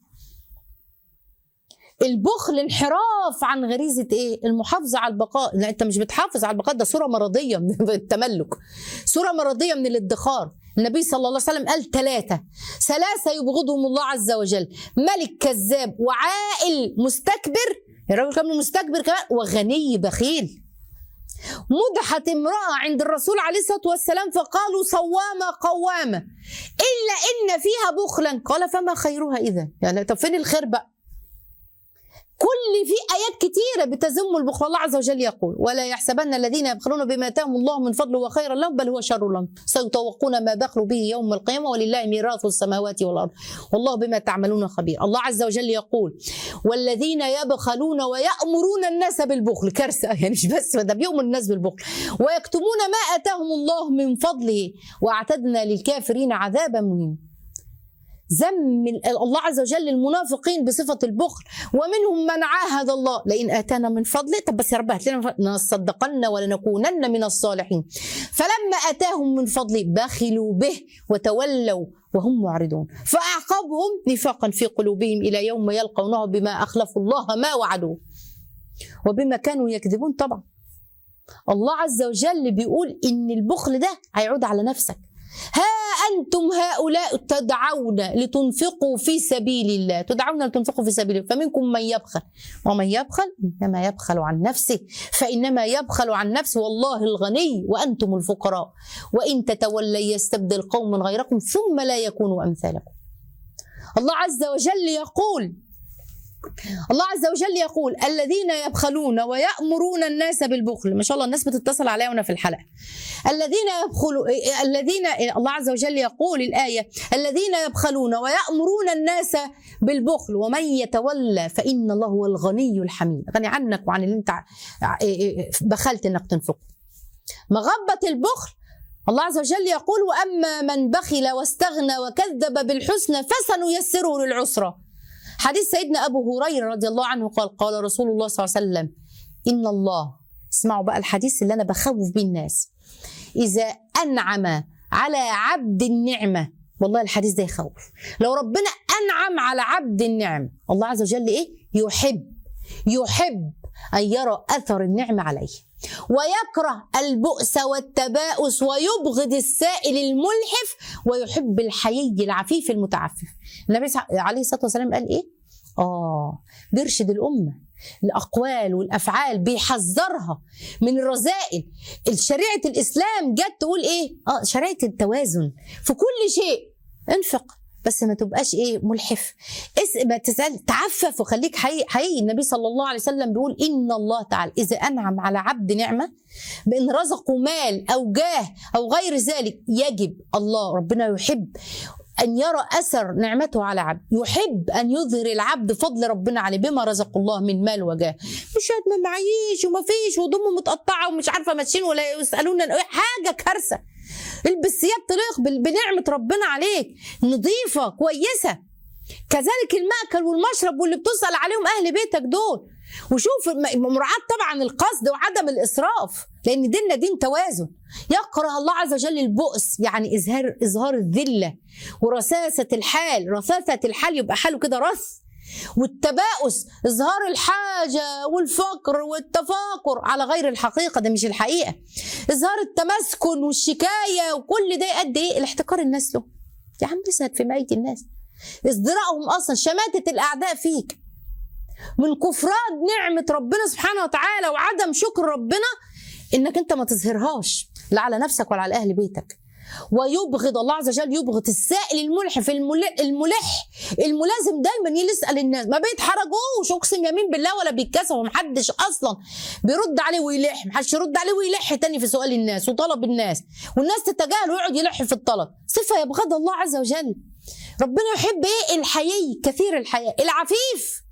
البخل انحراف عن غريزة ايه المحافظة على البقاء لا انت مش بتحافظ على البقاء ده صورة مرضية من التملك صورة مرضية من الادخار النبي صلى الله عليه وسلم قال ثلاثة ثلاثة يبغضهم الله عز وجل ملك كذاب وعائل مستكبر الراجل كان مستكبر كمان وغني بخيل مدحت امرأة عند الرسول عليه الصلاة والسلام فقالوا صوامة قوامة إلا إن فيها بخلا قال فما خيرها إذا يعني طب فين الخير بقى كل في ايات كتيره بتذم البخل الله عز وجل يقول ولا يحسبن الذين يبخلون بما اتاهم الله من فضله وخيرا لهم بل هو شر لهم سيطوقون ما بخلوا به يوم القيامه ولله ميراث السماوات والارض والله بما تعملون خبير الله عز وجل يقول والذين يبخلون ويامرون الناس بالبخل كارثه يعني مش بس ده بيؤمر الناس بالبخل ويكتمون ما اتاهم الله من فضله واعتدنا للكافرين عذابا مهينا ذم الله عز وجل المنافقين بصفة البخل ومنهم من عاهد الله لئن آتانا من فضله طب بس يا رب هات لنا لنصدقن ولنكونن من الصالحين فلما آتاهم من فضله بخلوا به وتولوا وهم معرضون فأعقبهم نفاقا في قلوبهم إلى يوم يلقونه بما أخلفوا الله ما وعدوه وبما كانوا يكذبون طبعا الله عز وجل بيقول إن البخل ده هيعود على نفسك ها أنتم هؤلاء تدعون لتنفقوا في سبيل الله تدعون لتنفقوا في سبيل الله فمنكم من يبخل ومن يبخل إنما يبخل عن نفسه فإنما يبخل عن نفسه والله الغني وأنتم الفقراء وإن تتولي يستبدل قوم غيركم ثم لا يكونوا أمثالكم الله عز وجل يقول الله عز وجل يقول الذين يبخلون ويأمرون الناس بالبخل ما شاء الله الناس بتتصل عليا وانا في الحلقه الذين يبخلوا الذين الله عز وجل يقول الآية الذين يبخلون ويأمرون الناس بالبخل ومن يتولى فإن الله هو الغني الحميد غني عنك وعن اللي انت بخلت انك تنفقه مغبة البخل الله عز وجل يقول وأما من بخل واستغنى وكذب بالحسنى فسنيسره للعسرى حديث سيدنا أبو هريرة رضي الله عنه قال قال رسول الله صلى الله عليه وسلم إن الله اسمعوا بقى الحديث اللي أنا بخوف بيه الناس إذا أنعم على عبد النعمة والله الحديث ده يخوف لو ربنا أنعم على عبد النعمة الله عز وجل إيه يحب يحب أن يرى أثر النعمة عليه ويكره البؤس والتباؤس ويبغض السائل الملحف ويحب الحيي العفيف المتعفف النبي عليه الصلاة والسلام قال إيه آه بيرشد الأمة الأقوال والأفعال بيحذرها من الرذائل شريعة الإسلام جت تقول إيه آه شريعة التوازن في كل شيء انفق بس ما تبقاش ايه ملحف اس ما تسال تعفف وخليك حقيقي حقيقي النبي صلى الله عليه وسلم بيقول ان الله تعالى اذا انعم على عبد نعمه بان رزقه مال او جاه او غير ذلك يجب الله ربنا يحب أن يرى أثر نعمته على عبد يحب أن يظهر العبد فضل ربنا عليه بما رزق الله من مال وجاه مش ما معيش وما فيش وهدومه متقطعة ومش عارفة ماشيين ولا يسألونا حاجة كارثة البس ثياب تليق بنعمة ربنا عليك نظيفة كويسة كذلك المأكل والمشرب واللي بتسأل عليهم أهل بيتك دول وشوف م- مراعاه طبعا القصد وعدم الاسراف لان ديننا دين توازن يكره الله عز وجل البؤس يعني اظهار اظهار الذله ورصاصه الحال رصاصه الحال يبقى حاله كده رص والتباؤس اظهار الحاجه والفقر والتفاقر على غير الحقيقه ده مش الحقيقه اظهار التمسكن والشكايه وكل ده يؤدي ايه الاحتقار الناس له يا عم اسهد في ميت الناس ازدراءهم اصلا شماتة الاعداء فيك من كفران نعمة ربنا سبحانه وتعالى وعدم شكر ربنا انك انت ما تظهرهاش لا على نفسك ولا على اهل بيتك ويبغض الله عز وجل يبغض السائل الملحف المل- الملح الملازم دايما يسال الناس ما بيتحرجوش اقسم يمين بالله ولا بيتكسف ومحدش اصلا بيرد عليه ويلح محدش يرد عليه ويلح تاني في سؤال الناس وطلب الناس والناس تتجاهل ويقعد يلح في الطلب صفه يبغضها الله عز وجل ربنا يحب ايه الحيي كثير الحياء العفيف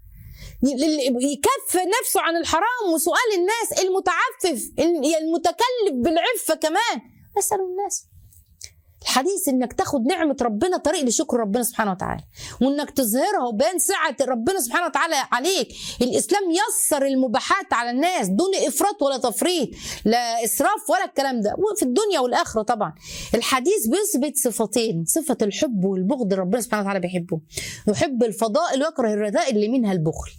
ي- يكف نفسه عن الحرام وسؤال الناس المتعفف المتكلف بالعفه كمان اسالوا الناس الحديث انك تاخد نعمه ربنا طريق لشكر ربنا سبحانه وتعالى وانك تظهرها وبين سعه ربنا سبحانه وتعالى عليك الاسلام يسر المباحات على الناس دون افراط ولا تفريط لا اسراف ولا الكلام ده وفي الدنيا والاخره طبعا الحديث بيثبت صفتين صفه الحب والبغض ربنا سبحانه وتعالى بيحبه يحب الفضائل ويكره الرذائل اللي منها البخل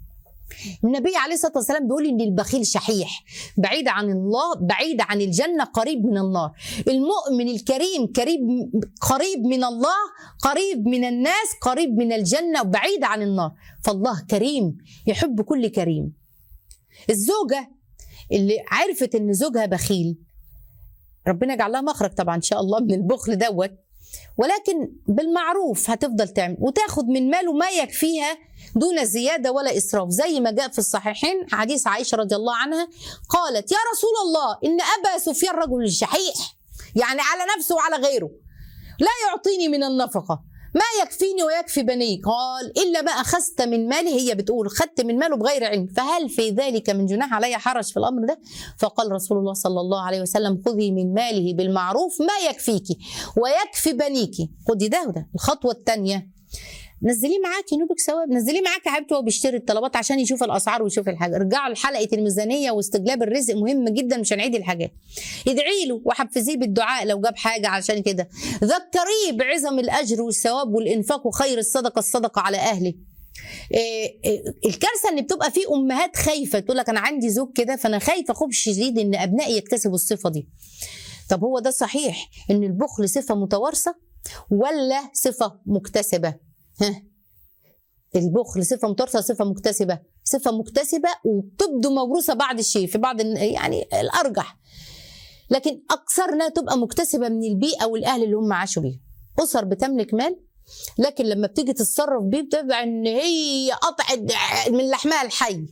النبي عليه الصلاه والسلام بيقول ان البخيل شحيح بعيد عن الله بعيد عن الجنه قريب من النار المؤمن الكريم قريب قريب من الله قريب من الناس قريب من الجنه وبعيد عن النار فالله كريم يحب كل كريم الزوجه اللي عرفت ان زوجها بخيل ربنا يجعل لها مخرج طبعا ان شاء الله من البخل دوت ولكن بالمعروف هتفضل تعمل وتاخد من ماله ما يكفيها دون زيادة ولا إسراف زي ما جاء في الصحيحين حديث عائشة رضي الله عنها قالت يا رسول الله إن أبا سفيان رجل شحيح يعني على نفسه وعلى غيره لا يعطيني من النفقة ما يكفيني ويكفي بني قال إلا ما أخذت من ماله هي بتقول خدت من ماله بغير علم فهل في ذلك من جناح علي حرج في الأمر ده فقال رسول الله صلى الله عليه وسلم خذي من ماله بالمعروف ما يكفيك ويكفي بنيك خدي ده وده الخطوة الثانية نزليه معاكي نوبك ثواب نزليه معاكي يا حبيبتي وهو بيشتري الطلبات عشان يشوف الاسعار ويشوف الحاجه ارجعوا لحلقه الميزانيه واستجلاب الرزق مهم جدا مش هنعيد الحاجات ادعي له وحفزيه بالدعاء لو جاب حاجه عشان كده ذكريه بعظم الاجر والثواب والانفاق وخير الصدقه الصدقه على اهله إيه إيه الكارثه ان بتبقى في امهات خايفه تقول لك انا عندي زوج كده فانا خايفه خوف شديد ان ابنائي يكتسبوا الصفه دي طب هو ده صحيح ان البخل صفه متوارثه ولا صفه مكتسبه ها البخل صفه متوارثه صفه مكتسبه صفه مكتسبه وتبدو موروثه بعض الشيء في بعض الن- يعني الارجح لكن اكثرنا تبقى مكتسبه من البيئه والاهل اللي هم عاشوا بيها اسر بتملك مال لكن لما بتيجي تتصرف بيه بتبقى ان هي قطعت من لحمها الحي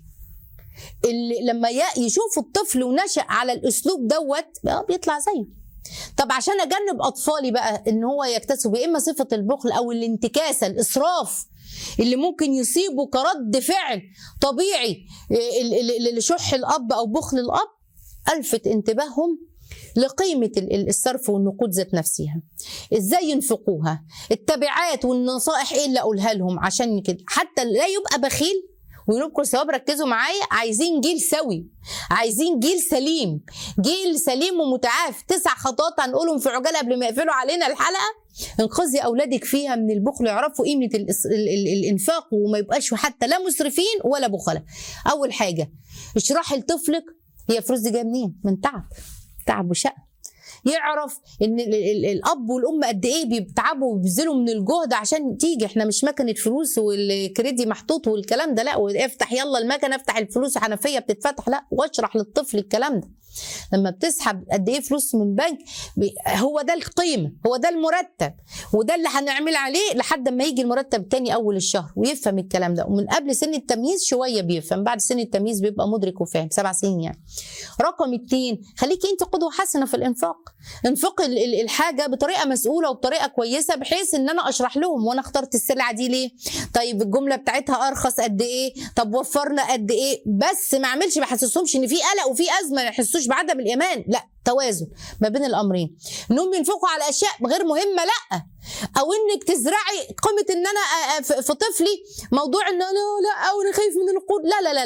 اللي لما ي- يشوف الطفل ونشأ على الاسلوب دوت بقى بيطلع زيه طب عشان اجنب اطفالي بقى ان هو يكتسب يا اما صفه البخل او الانتكاسه الاسراف اللي ممكن يصيبه كرد فعل طبيعي ال- ال- ال- لشح الاب او بخل الاب الفت انتباههم لقيمة ال- ال- الصرف والنقود ذات نفسها ازاي ينفقوها التبعات والنصائح ايه اللي اقولها لهم عشان كده حتى لا يبقى بخيل وينبكوا ثواب ركزوا معايا عايزين جيل سوي عايزين جيل سليم جيل سليم ومتعاف تسع خطوات هنقولهم في عجاله قبل ما يقفلوا علينا الحلقه انقذي اولادك فيها من البخل يعرفوا قيمه الإس- ال- ال- الانفاق وما يبقاش حتى لا مسرفين ولا بخلاء اول حاجه اشرحي لطفلك هي فلوس دي جايه منين من تعب تعب وشقه يعرف ان ال- ال- الاب والام قد ايه بيتعبوا وبيبذلوا من الجهد عشان تيجي احنا مش مكنه فلوس والكريدي محطوط والكلام ده لا وافتح يلا المكنه افتح الفلوس حنفيه بتتفتح لا واشرح للطفل الكلام ده لما بتسحب قد ايه فلوس من بنك بي- هو ده القيمه هو ده المرتب وده اللي هنعمل عليه لحد ما يجي المرتب التاني اول الشهر ويفهم الكلام ده ومن قبل سن التمييز شويه بيفهم بعد سن التمييز بيبقى مدرك وفاهم سبع سنين يعني رقم اتنين خليكي انت قدوه حسنه في الانفاق انفقي ال- ال- الحاجه بطريقه مسؤوله وبطريقه كويسه بحيث ان انا اشرح لهم وانا اخترت السلعه دي ليه طيب الجمله بتاعتها ارخص قد ايه طب وفرنا قد ايه بس ما اعملش ما احسسهمش ان في قلق وفي ازمه ما يحسوش بعدم الايمان لا توازن ما بين الامرين انهم ينفقوا على اشياء غير مهمه لا او انك تزرعي قيمه ان انا أ- أ- في في طفلي موضوع ان انا لا او انا خايف من القود لا لا لا لا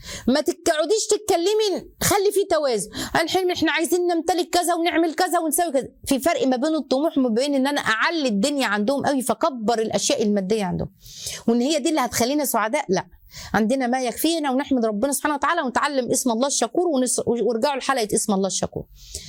ما تقعديش تتكلمي خلي في توازن الحلم احنا عايزين نمتلك كذا ونعمل كذا ونسوي كذا في فرق ما بين الطموح وما بين ان انا اعلي الدنيا عندهم قوي فكبر الاشياء الماديه عندهم وان هي دي اللي هتخلينا سعداء لا عندنا ما يكفينا ونحمد ربنا سبحانه وتعالى ونتعلم اسم الله الشكور ونس... وارجعوا لحلقه اسم الله الشكور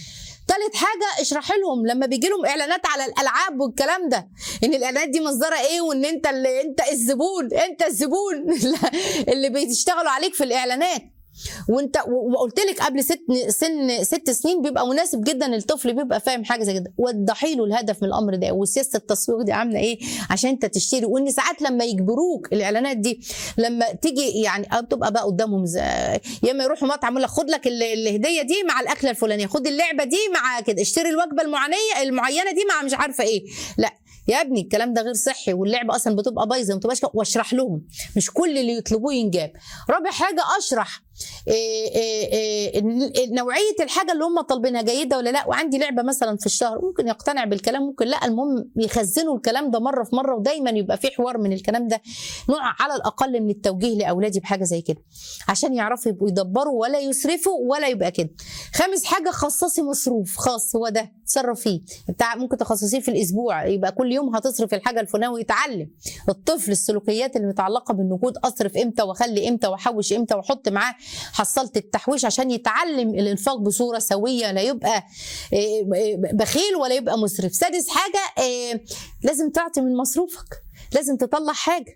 تالت حاجة اشرح لهم لما بيجي لهم اعلانات على الالعاب والكلام ده ان الاعلانات دي مصدرها ايه وان انت اللي انت الزبون انت الزبون اللي بيشتغلوا عليك في الاعلانات وانت وقلت لك قبل ست سن ست سنين بيبقى مناسب جدا الطفل بيبقى فاهم حاجه زي كده وضحي له الهدف من الامر ده وسياسه التسويق دي عامله ايه عشان انت تشتري وان ساعات لما يجبروك الاعلانات دي لما تيجي يعني بتبقى بقى قدامهم زي يا اما يروحوا مطعم يقول لك خد لك ال- الهديه دي مع الاكله الفلانيه خد اللعبه دي مع كده اشتري الوجبه المعينه المعينه دي مع مش عارفه ايه لا يا ابني الكلام ده غير صحي واللعبه اصلا بتبقى بايظه ما بتبقاش كده. واشرح لهم مش كل اللي يطلبوه ينجاب رابع حاجه اشرح إيه إيه إيه نوعيه الحاجه اللي هم طالبينها جيده ولا لا وعندي لعبه مثلا في الشهر ممكن يقتنع بالكلام ممكن لا المهم يخزنوا الكلام ده مره في مره ودايما يبقى في حوار من الكلام ده نوع على الاقل من التوجيه لاولادي بحاجه زي كده عشان يعرفوا يبقوا يدبروا ولا يسرفوا ولا يبقى كده خامس حاجه خصصي مصروف خاص هو ده تصرف فيه بتاع ممكن تخصصيه في الاسبوع يبقى كل يوم هتصرف الحاجه الفلانيه ويتعلم الطفل السلوكيات اللي متعلقه بالنقود اصرف امتى واخلي امتى واحوش امتى واحط معاه حصلت التحويش عشان يتعلم الانفاق بصوره سويه لا يبقى إيه، إيه، بخيل ولا يبقى مسرف سادس حاجه إيه، لازم تعطي من مصروفك لازم تطلع حاجه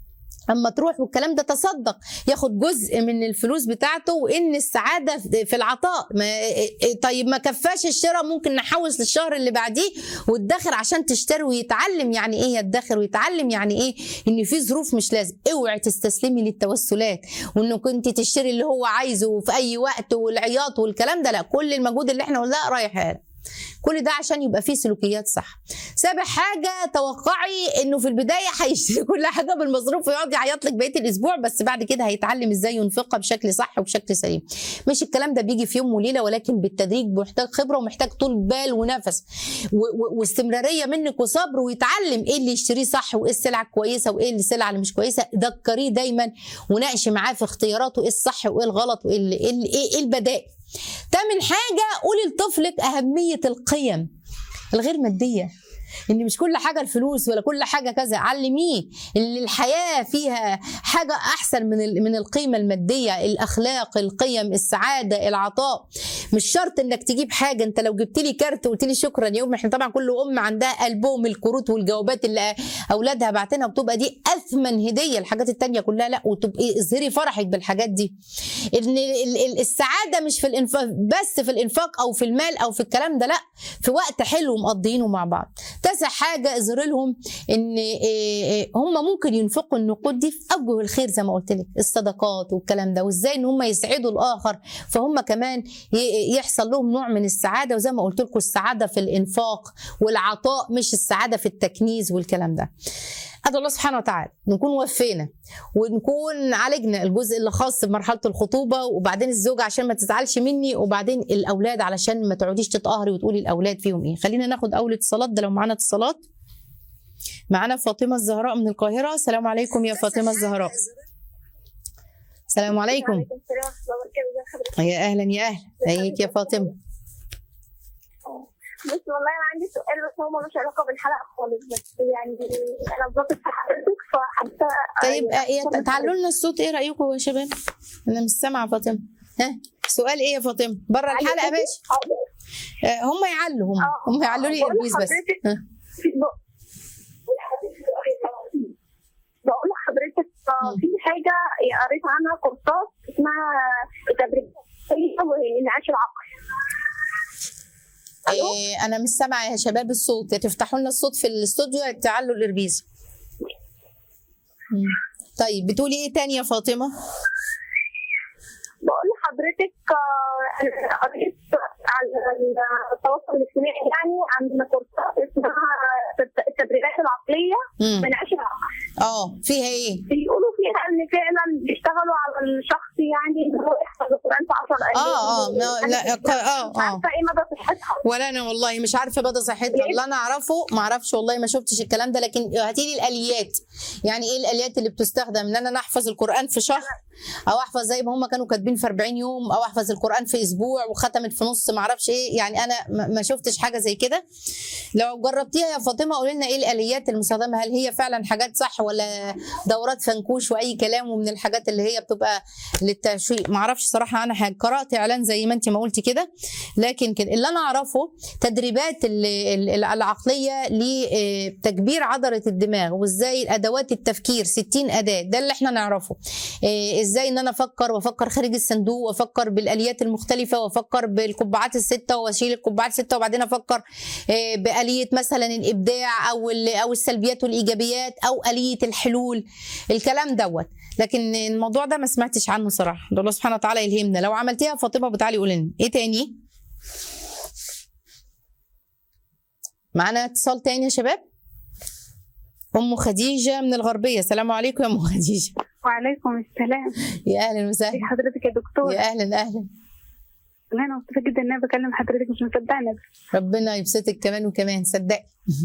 اما تروح والكلام ده تصدق ياخد جزء من الفلوس بتاعته وان السعاده في العطاء ما طيب ما كفاش الشراء ممكن نحوش للشهر اللي بعديه وتدخر عشان تشتري ويتعلم يعني ايه يدخر ويتعلم يعني ايه ان في ظروف مش لازم اوعي تستسلمي للتوسلات وانه كنت تشتري اللي هو عايزه في اي وقت والعياط والكلام ده لا كل المجهود اللي احنا قلناه رايح كل ده عشان يبقى فيه سلوكيات صح سابع حاجه توقعي انه في البدايه هيشتري كل حاجه بالمصروف ويقعد يعيط لك بقيه الاسبوع بس بعد كده هيتعلم ازاي ينفقها بشكل صح وبشكل سليم مش الكلام ده بيجي في يوم وليله ولكن بالتدريج محتاج خبره ومحتاج طول بال ونفس و- و- واستمراريه منك وصبر ويتعلم ايه اللي يشتريه صح وايه السلعه الكويسه وايه السلعه اللي مش كويسه ذكريه دايما وناقشي معاه في اختياراته ايه الصح وايه الغلط وايه ال- ايه ال- ايه إيه البدائل تامن حاجه قولي لطفلك اهميه القيم الغير ماديه ان مش كل حاجه الفلوس ولا كل حاجه كذا علميه ان الحياه فيها حاجه احسن من ال- من القيمه الماديه الاخلاق القيم السعاده العطاء مش شرط انك تجيب حاجه انت لو جبت لي كارت وقلت لي شكرا يا ام احنا طبعا كل ام عندها البوم الكروت والجوابات اللي اولادها باعتينها وبتبقى دي اثمن هديه الحاجات التانية كلها لا وتبقي اظهري فرحك بالحاجات دي ان ال- ال- السعاده مش في الانفاق بس في الانفاق او في المال او في الكلام ده لا في وقت حلو مقضينه مع بعض تاسع حاجه اظهر لهم ان إيه إيه هم ممكن ينفقوا النقود دي في اوجه الخير زي ما قلت لك الصدقات والكلام ده وازاي ان هم يسعدوا الاخر فهم كمان ي- يحصل لهم نوع من السعاده وزي ما قلت لكم السعاده في الانفاق والعطاء مش السعاده في التكنيز والكلام ده أدعو الله سبحانه وتعالى نكون وفينا ونكون عالجنا الجزء اللي خاص بمرحله الخطوبه وبعدين الزوجه عشان ما تزعلش مني وبعدين الاولاد علشان ما تقعديش تتقهري وتقولي الاولاد فيهم ايه خلينا ناخد اول اتصالات ده لو معانا اتصالات معانا فاطمه الزهراء من القاهره السلام عليكم يا فاطمه الزهراء السلام عليكم وعليكم السلام ورحمة الله وبركاته ازي حضرتك يا اهلا يا اهلا ازيك يا فاطمه بص والله انا عندي سؤال بس هو ملوش علاقة بالحلقة خالص بس يعني انا بثق في حضرتك فحتى طيب آه، إيه تعالوا لنا الصوت ايه رايكم يا شباب انا مش سامعه فاطمه ها سؤال ايه يا فاطمه بره الحلقه ماشي آه، هم يعلوا هم آه، هم يعلوا لي بقول البيس بس لحضرتك- ها. بقول لحضرتك آه، في حاجة قريت عنها كورسات اسمها تدريب وانعاش العقل ألو؟ إيه انا مش سامعه يا شباب الصوت يا تفتحوا لنا الصوت في الاستوديو يا تعلوا الاربيز مم. طيب بتقولي ايه تاني يا فاطمه بقول لحضرتك آه، انا قريت على التواصل الاجتماعي يعني عندنا كورسات اسمها التدريبات العقليه مم. من عيش العقل اه فيها ايه بيقولوا فيها ان فعلا بيشتغلوا على الشخص يعني ان هو يحفظ القران في 10 اه اه ما- لا ق- اه مش اه عارفه ايه مدى صحتها ولا انا والله مش عارفه مدى صحتها اللي انا اعرفه ما اعرفش والله ما شفتش الكلام ده لكن هاتي لي الاليات يعني ايه الاليات اللي بتستخدم ان انا احفظ القران في شهر او احفظ زي ما هم كانوا كاتبين في 40 يوم او احفظ القران في اسبوع وختمت في نص ما اعرفش ايه يعني انا ما ما شفتش حاجه زي كده لو جربتيها يا فاطمه قولي لنا ايه الاليات المستخدمه هل هي فعلا حاجات صح ولا دورات فنكوش واي كلام ومن الحاجات اللي هي بتبقى للتشويق ما اعرفش صراحه انا حاجة. قرات اعلان زي ما انت ما قلتي كده لكن كده اللي انا اعرفه تدريبات ال- ال- العقليه لتكبير عضله الدماغ وازاي ادوات التفكير 60 اداه ده اللي احنا نعرفه إيه، ازاي ان انا افكر وافكر خارج الصندوق وافكر بالاليات المختلفه وافكر بالقبعات السته واشيل القبعات السته وبعدين افكر إيه، باليه مثلا الابداع او ال- او السلبيات والايجابيات او اليه الحلول الكلام دوت لكن الموضوع ده ما سمعتش عنه صراحه ده الله سبحانه وتعالى يلهمنا لو عملتيها فاطمه بتعالي قولي لنا ايه تاني معانا اتصال تاني يا شباب ام خديجه من الغربيه السلام عليكم يا ام خديجه وعليكم السلام يا اهلا وسهلا ازي حضرتك يا دكتور يا اهلا اهلا والله انا مبسوطه جدا ان انا بكلم حضرتك مش مصدقه نفسي ربنا يبسطك كمان وكمان صدقي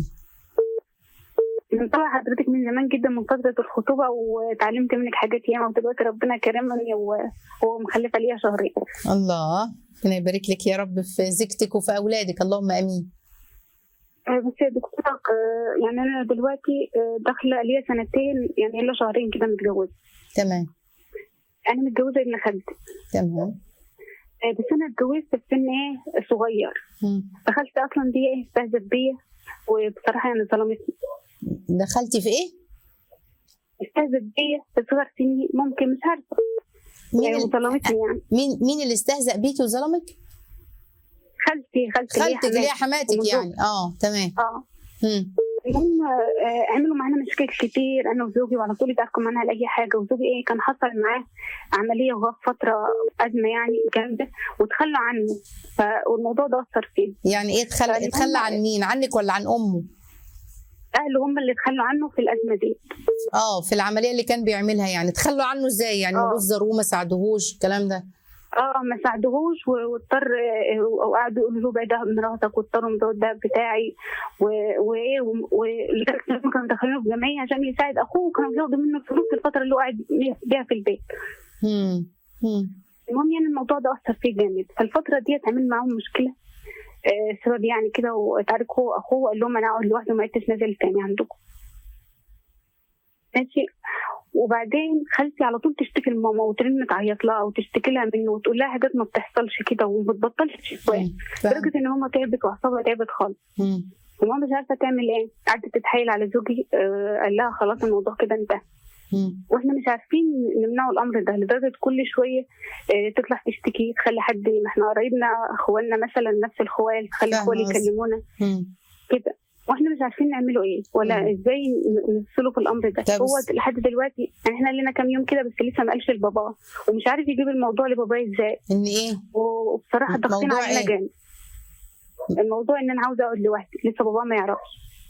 متابعه حضرتك من زمان جدا من فتره الخطوبه وتعلمت منك حاجات ياما ودلوقتي ربنا كرمني و- ومخلفه ليا شهرين الله ربنا يبارك لك يا رب في زوجتك وفي اولادك اللهم امين آه، بس يا دكتورة آه، يعني أنا دلوقتي آه، داخلة ليا سنتين يعني إلا شهرين كده متجوزة تمام أنا متجوزة ابن خالتي تمام آه، بس أنا اتجوزت في سن إيه صغير مم. فخالتي أصلا دي إيه استهزت بيا وبصراحة يعني ظلمتني دخلتي في ايه استهزت بيا في صغر سني ممكن مش عارفة مين يعني ال... وظلمتني يعني مين مين اللي استهزأ بيكي وظلمك خالتي خالتي ليا خالتك اللي هي حماتي. حماتك ومن يعني اه تمام اه مم. المهم آه، عملوا معانا مشاكل كتير انا وزوجي وعلى طول يتحكم معانا على اي حاجه وزوجي ايه كان حصل معاه عمليه وهو في فتره ازمه يعني جامده وتخلوا عنه فالموضوع ده اثر فيه يعني ايه تخلى يعني اتخلى هم- عن مين عنك ولا عن امه اهله هم اللي تخلوا عنه في الازمه دي اه في العمليه اللي كان بيعملها يعني تخلوا عنه ازاي يعني ما آه. بزروه ما ساعدوهوش الكلام ده اه ما ساعدوهوش و- واضطر آه، وقعدوا يقولوا له بعدها مراتك واضطروا من ده بتاعي و- وايه و- ولدرجه ان هم كانوا داخلينه في جمعيه عشان يساعد اخوه وكانوا بياخدوا منه الفلوس في الفتره اللي هو قاعد بيها في البيت مم. مم. المهم يعني الموضوع ده اثر فيه جامد فالفتره دي اتعمل معاهم مشكله آه، سبب يعني كده وتعارك هو اخوه وقال لهم انا اقعد لوحدي وما عدتش نازل تاني عندكم ماشي وبعدين خالتي على طول تشتكي لماما وترن تعيط لها وتشتكي لها منه وتقول لها حاجات ما بتحصلش كده وما بتبطلش شويه مم. فاهم. لدرجه ان ماما تعبت واعصابها تعبت خالص مم. وماما مش عارفه تعمل ايه قعدت تتحايل على زوجي آه قال لها خلاص الموضوع كده انتهى مم. واحنا مش عارفين نمنعوا الامر ده لدرجه كل شويه آه، تطلع تشتكي تخلي حد ما احنا قرايبنا اخوالنا مثلا نفس الخوال تخلي فاهمة اخوالي قصدك. يكلمونا مم. كده واحنا مش عارفين نعمله ايه ولا مم. ازاي ن- نفصله في الامر ده طب هو بس- لحد دلوقتي يعني احنا لنا كام يوم كده بس لسه ما قالش لباباه ومش عارف يجيب الموضوع لباباه ازاي ان ايه وبصراحه ضاغطين موضوع علينا إيه؟ جامد الموضوع ان انا عاوزه اقعد لوحدي لسه باباه ما يعرفش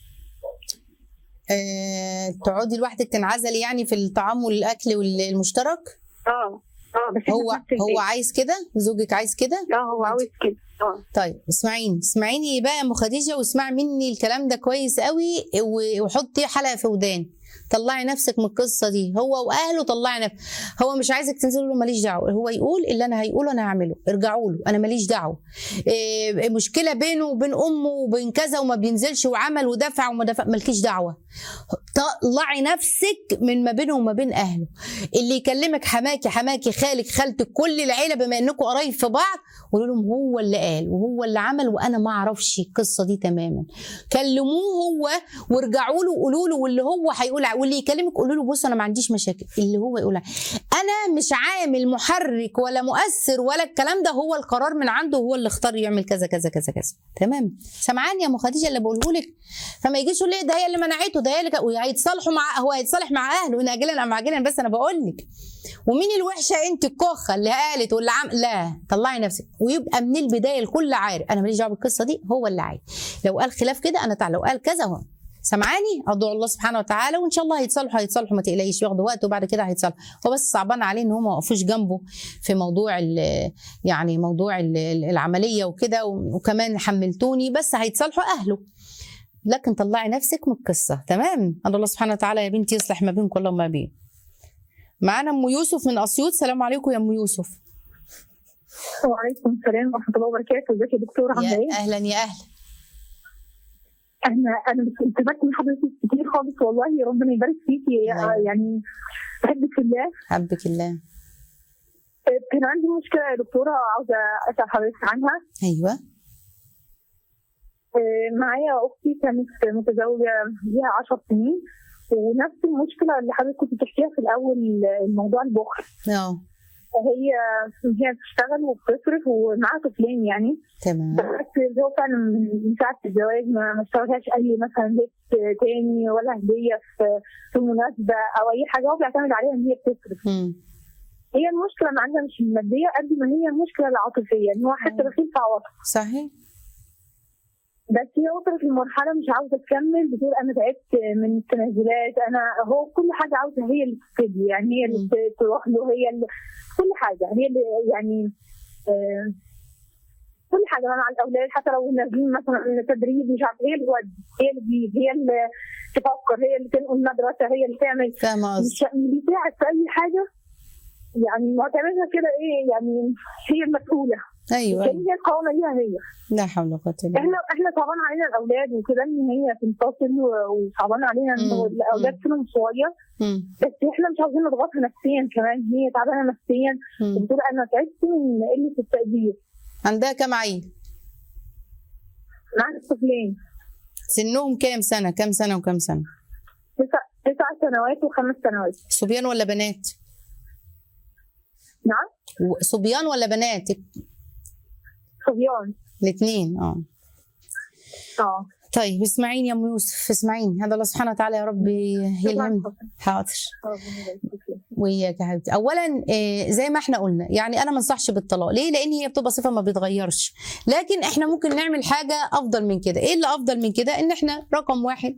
آه، تقعدي لوحدك تنعزلي يعني في الطعام والاكل والمشترك اه اه بس إحنا هو في نفس البيت. هو عايز كده زوجك عايز كده اه هو عاوز كده اه طيب اسمعيني اسمعيني بقى يا ام خديجه واسمعي مني الكلام ده كويس قوي و- وحطي حلقه في ودان طلعي نفسك من القصه دي هو واهله طلعي نفسك هو مش عايزك تنزلي له ماليش دعوه هو يقول اللي انا هيقوله انا هعمله ارجعوا له انا ماليش دعوه إيه مشكله بينه وبين امه وبين كذا وما بينزلش وعمل ودفع وما دفع مالكيش دعوه طلعي نفسك من ما بينه وما بين اهله اللي يكلمك حماكي حماكي خالك خالتك كل العيله بما انكم قرايب في بعض قولوا لهم هو اللي قال وهو اللي عمل وانا ما اعرفش القصه دي تماما كلموه هو وارجعوا له وقولوا له واللي هو هيقول واللي يكلمك قولوا له بص انا ما عنديش مشاكل اللي هو يقول انا مش عامل محرك ولا مؤثر ولا الكلام ده هو القرار من عنده هو اللي اختار يعمل كذا كذا كذا كذا تمام سامعاني يا ام خديجه اللي بقوله لك فما يجيش يقول لي ده هي اللي منعته ده هي اللي ك- وهيتصالحوا مع هو هيتصالح مع اهله ان اجلا ام عاجلا بس انا بقول لك ومين الوحشه انت الكخه اللي قالت واللي عم لا طلعي نفسك ويبقى من البدايه الكل عارف انا ماليش دعوه بالقصه دي هو اللي عارف لو قال خلاف كده انا تعالى لو قال كذا هو سامعاني ادعو الله سبحانه وتعالى وان شاء الله هيتصالحوا هيتصالحوا ما تقلقيش ياخدوا وقت وبعد كده هيتصالحوا هو بس صعبان عليه ان هم ما وقفوش جنبه في موضوع ال- يعني موضوع ال- ال- العمليه وكده وكمان حملتوني بس هيتصالحوا اهله لكن طلعي نفسك من القصه تمام ادعو الله سبحانه وتعالى يا بنتي يصلح ما بينكم اللهم امين معانا ام يوسف من اسيوط السلام عليكم يا ام يوسف وعليكم السلام ورحمه الله وبركاته ازيك يا دكتور عامله يا ايه؟ اهلا يا اهلا انا انا استفدت من حضرتك كتير خالص والله ربنا يبارك فيكي الله يبارك. يعني بحبك في الله حبك الله كان عندي مشكله يا دكتوره عاوزه اسال حضرتك عنها ايوه آه، معايا اختي كانت متزوجه ليها 10 سنين ونفس المشكله اللي حضرتك كنت بتحكيها في الاول الموضوع البخل اه هي هي بتشتغل وبتصرف ومعاها طفلين يعني تمام بس اللي هو فعلا من ساعه الزواج ما ما اشتغلهاش اي مثلا لبس تاني ولا هديه في في مناسبه او اي حاجه هو بيعتمد عليها ان هي بتصرف مم. هي المشكله ما عندها مش الماديه قد ما هي المشكله العاطفيه ان هو حتى بخيل في عواطف صحيح بس هي وصلت لمرحله مش عاوزه تكمل بتقول انا تعبت من التنازلات انا هو كل حاجه عاوزه هي اللي تبتدي يعني هي اللي ت- تروح له هي اللي كل حاجه هي اللي يعني آه كل حاجه مع الاولاد حتى لو نازلين مثلا تدريب مش عارف هي اللي تودي هي اللي تجيب هي اللي تفكر هي اللي تنقل مدرسه هي اللي تعمل فاهمه قصدي مش مش بيساعد في اي حاجه يعني معتمدها كده ايه يعني هي المسؤوله ايوه كان هي القوامه ليها هي لا حول ولا قوه الا احنا بالله احنا صعبان علينا الاولاد وكده ان هي تنفصل و- وصعبان علينا ان مم. الاولاد سنهم صغير مم. بس احنا مش عاوزين نضغطها نفسيا كمان هي تعبانه نفسيا مم. وبتقول انا تعبت من قله التقدير عندها كام عيل معانا طفلين سنهم كام سنه كام سنه وكام سنه تسع تسع سنوات وخمس سنوات صبيان ولا بنات نعم و- صبيان ولا بنات صبيان الاثنين اه اه طيب اسمعيني يا ام يوسف اسمعيني هذا الله سبحانه وتعالى يا رب يلهم حاضر ربنا يبارك فيك. وياك يا حبيبتي اولا آه، زي ما احنا قلنا يعني انا ما انصحش بالطلاق ليه لان هي بتبقى صفه ما بيتغيرش لكن احنا ممكن نعمل حاجه افضل من كده ايه اللي افضل من كده ان احنا رقم واحد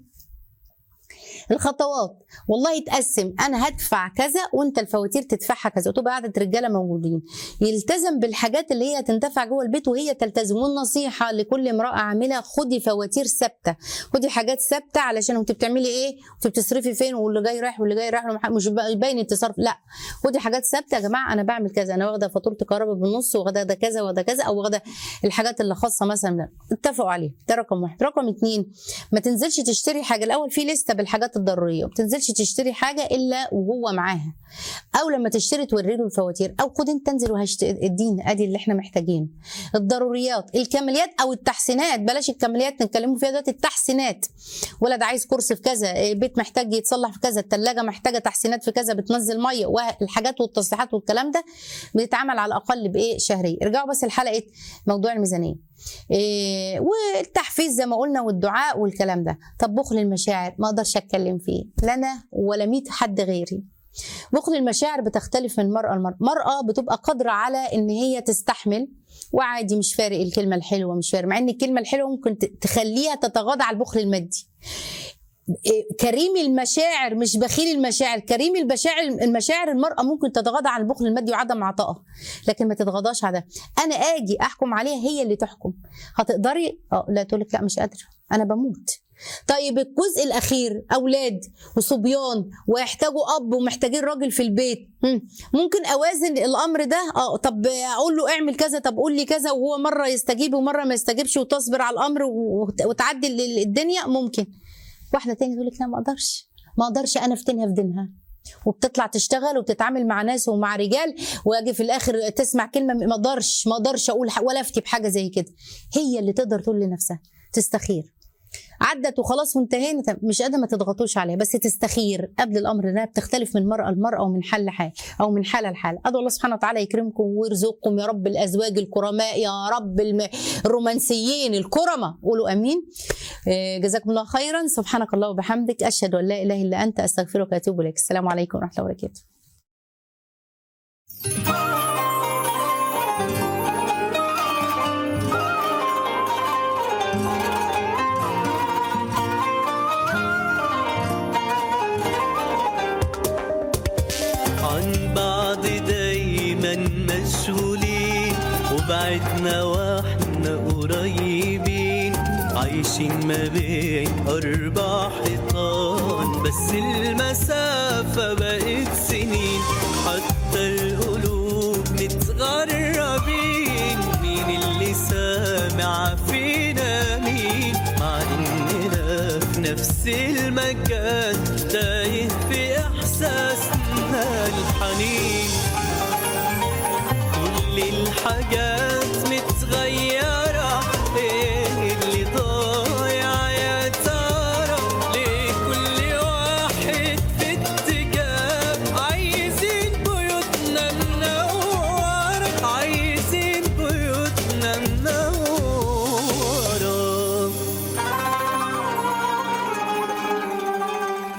الخطوات والله يتقسم انا هدفع كذا وانت الفواتير تدفعها كذا وتبقى قاعده رجاله موجودين يلتزم بالحاجات اللي هي تنتفع جوه البيت وهي تلتزم والنصيحه لكل امراه عامله خدي فواتير ثابته خدي حاجات ثابته علشان انت بتعملي ايه انت بتصرفي فين واللي جاي رايح واللي جاي رايح مش باين التصرف لا خدي حاجات ثابته يا جماعه انا بعمل كذا انا واخده فاتوره كهرباء بالنص واخده ده كذا واخده كذا او واخده الحاجات اللي خاصه مثلا اتفقوا عليه ده رقم واحد رقم اتنين ما تنزلش تشتري حاجه الاول في لسته بالحاجات الضروريه ما تنزلش تشتري حاجه الا وهو معاها او لما تشتري توري له الفواتير او خد انت انزل وادينا ادي اللي احنا محتاجينه الضروريات الكماليات او التحسينات بلاش الكماليات نتكلموا فيها دلوقتي التحسينات ولد عايز كرسي في كذا البيت محتاج يتصلح في كذا الثلاجه محتاجه تحسينات في كذا بتنزل ميه والحاجات والتصليحات والكلام ده بتتعمل على الاقل بايه شهريه ارجعوا بس لحلقه موضوع الميزانيه إيه والتحفيز زي ما قلنا والدعاء والكلام ده طب بخل المشاعر ما اقدرش اتكلم فيه لا انا ولا 100 حد غيري بخل المشاعر بتختلف من مرأة لمرأة مرأة بتبقى قادرة على ان هي تستحمل وعادي مش فارق الكلمة الحلوة مش فارق مع ان الكلمة الحلوة ممكن تخليها تتغاضى على البخل المادي كريم المشاعر مش بخيل المشاعر كريم المشاعر المشاعر المرأة ممكن تتغاضى عن البخل المادي وعدم عطائها لكن ما تتغاضاش على ده انا اجي احكم عليها هي اللي تحكم هتقدري اه لا تقول لك لا مش قادره انا بموت طيب الجزء الاخير اولاد وصبيان ويحتاجوا اب ومحتاجين راجل في البيت ممكن اوازن الامر ده اه طب اقول له اعمل كذا طب قول لي كذا وهو مره يستجيب ومره ما يستجيبش وتصبر على الامر وتعدي الدنيا ممكن واحده تانية تقول لك لا ما اقدرش ما اقدرش انا افتنها في دينها وبتطلع تشتغل وبتتعامل مع ناس ومع رجال واجي في الاخر تسمع كلمه ما اقدرش ما اقدرش اقول ولا افتي بحاجه زي كده هي اللي تقدر تقول لنفسها تستخير عدت وخلاص وانتهينا مش قادره ما تضغطوش عليها بس تستخير قبل الامر ده بتختلف من مرأة لمرأة ومن حال لحال او من حاله لحال ادعو الله سبحانه وتعالى يكرمكم ويرزقكم يا رب الازواج الكرماء يا رب الم... الرومانسيين الكرماء قولوا امين جزاكم الله خيرا سبحانك الله وبحمدك اشهد ان لا اله الا انت استغفرك واتوب اليك السلام عليكم ورحمه الله وبركاته وبعدنا واحنا قريبين عايشين ما بين أربع حيطان بس المسافة بقت سنين حتى القلوب متغربين مين اللي سامع فينا مين مع إننا في نفس المكان تايه في إحساسنا الحنين كل الحاجات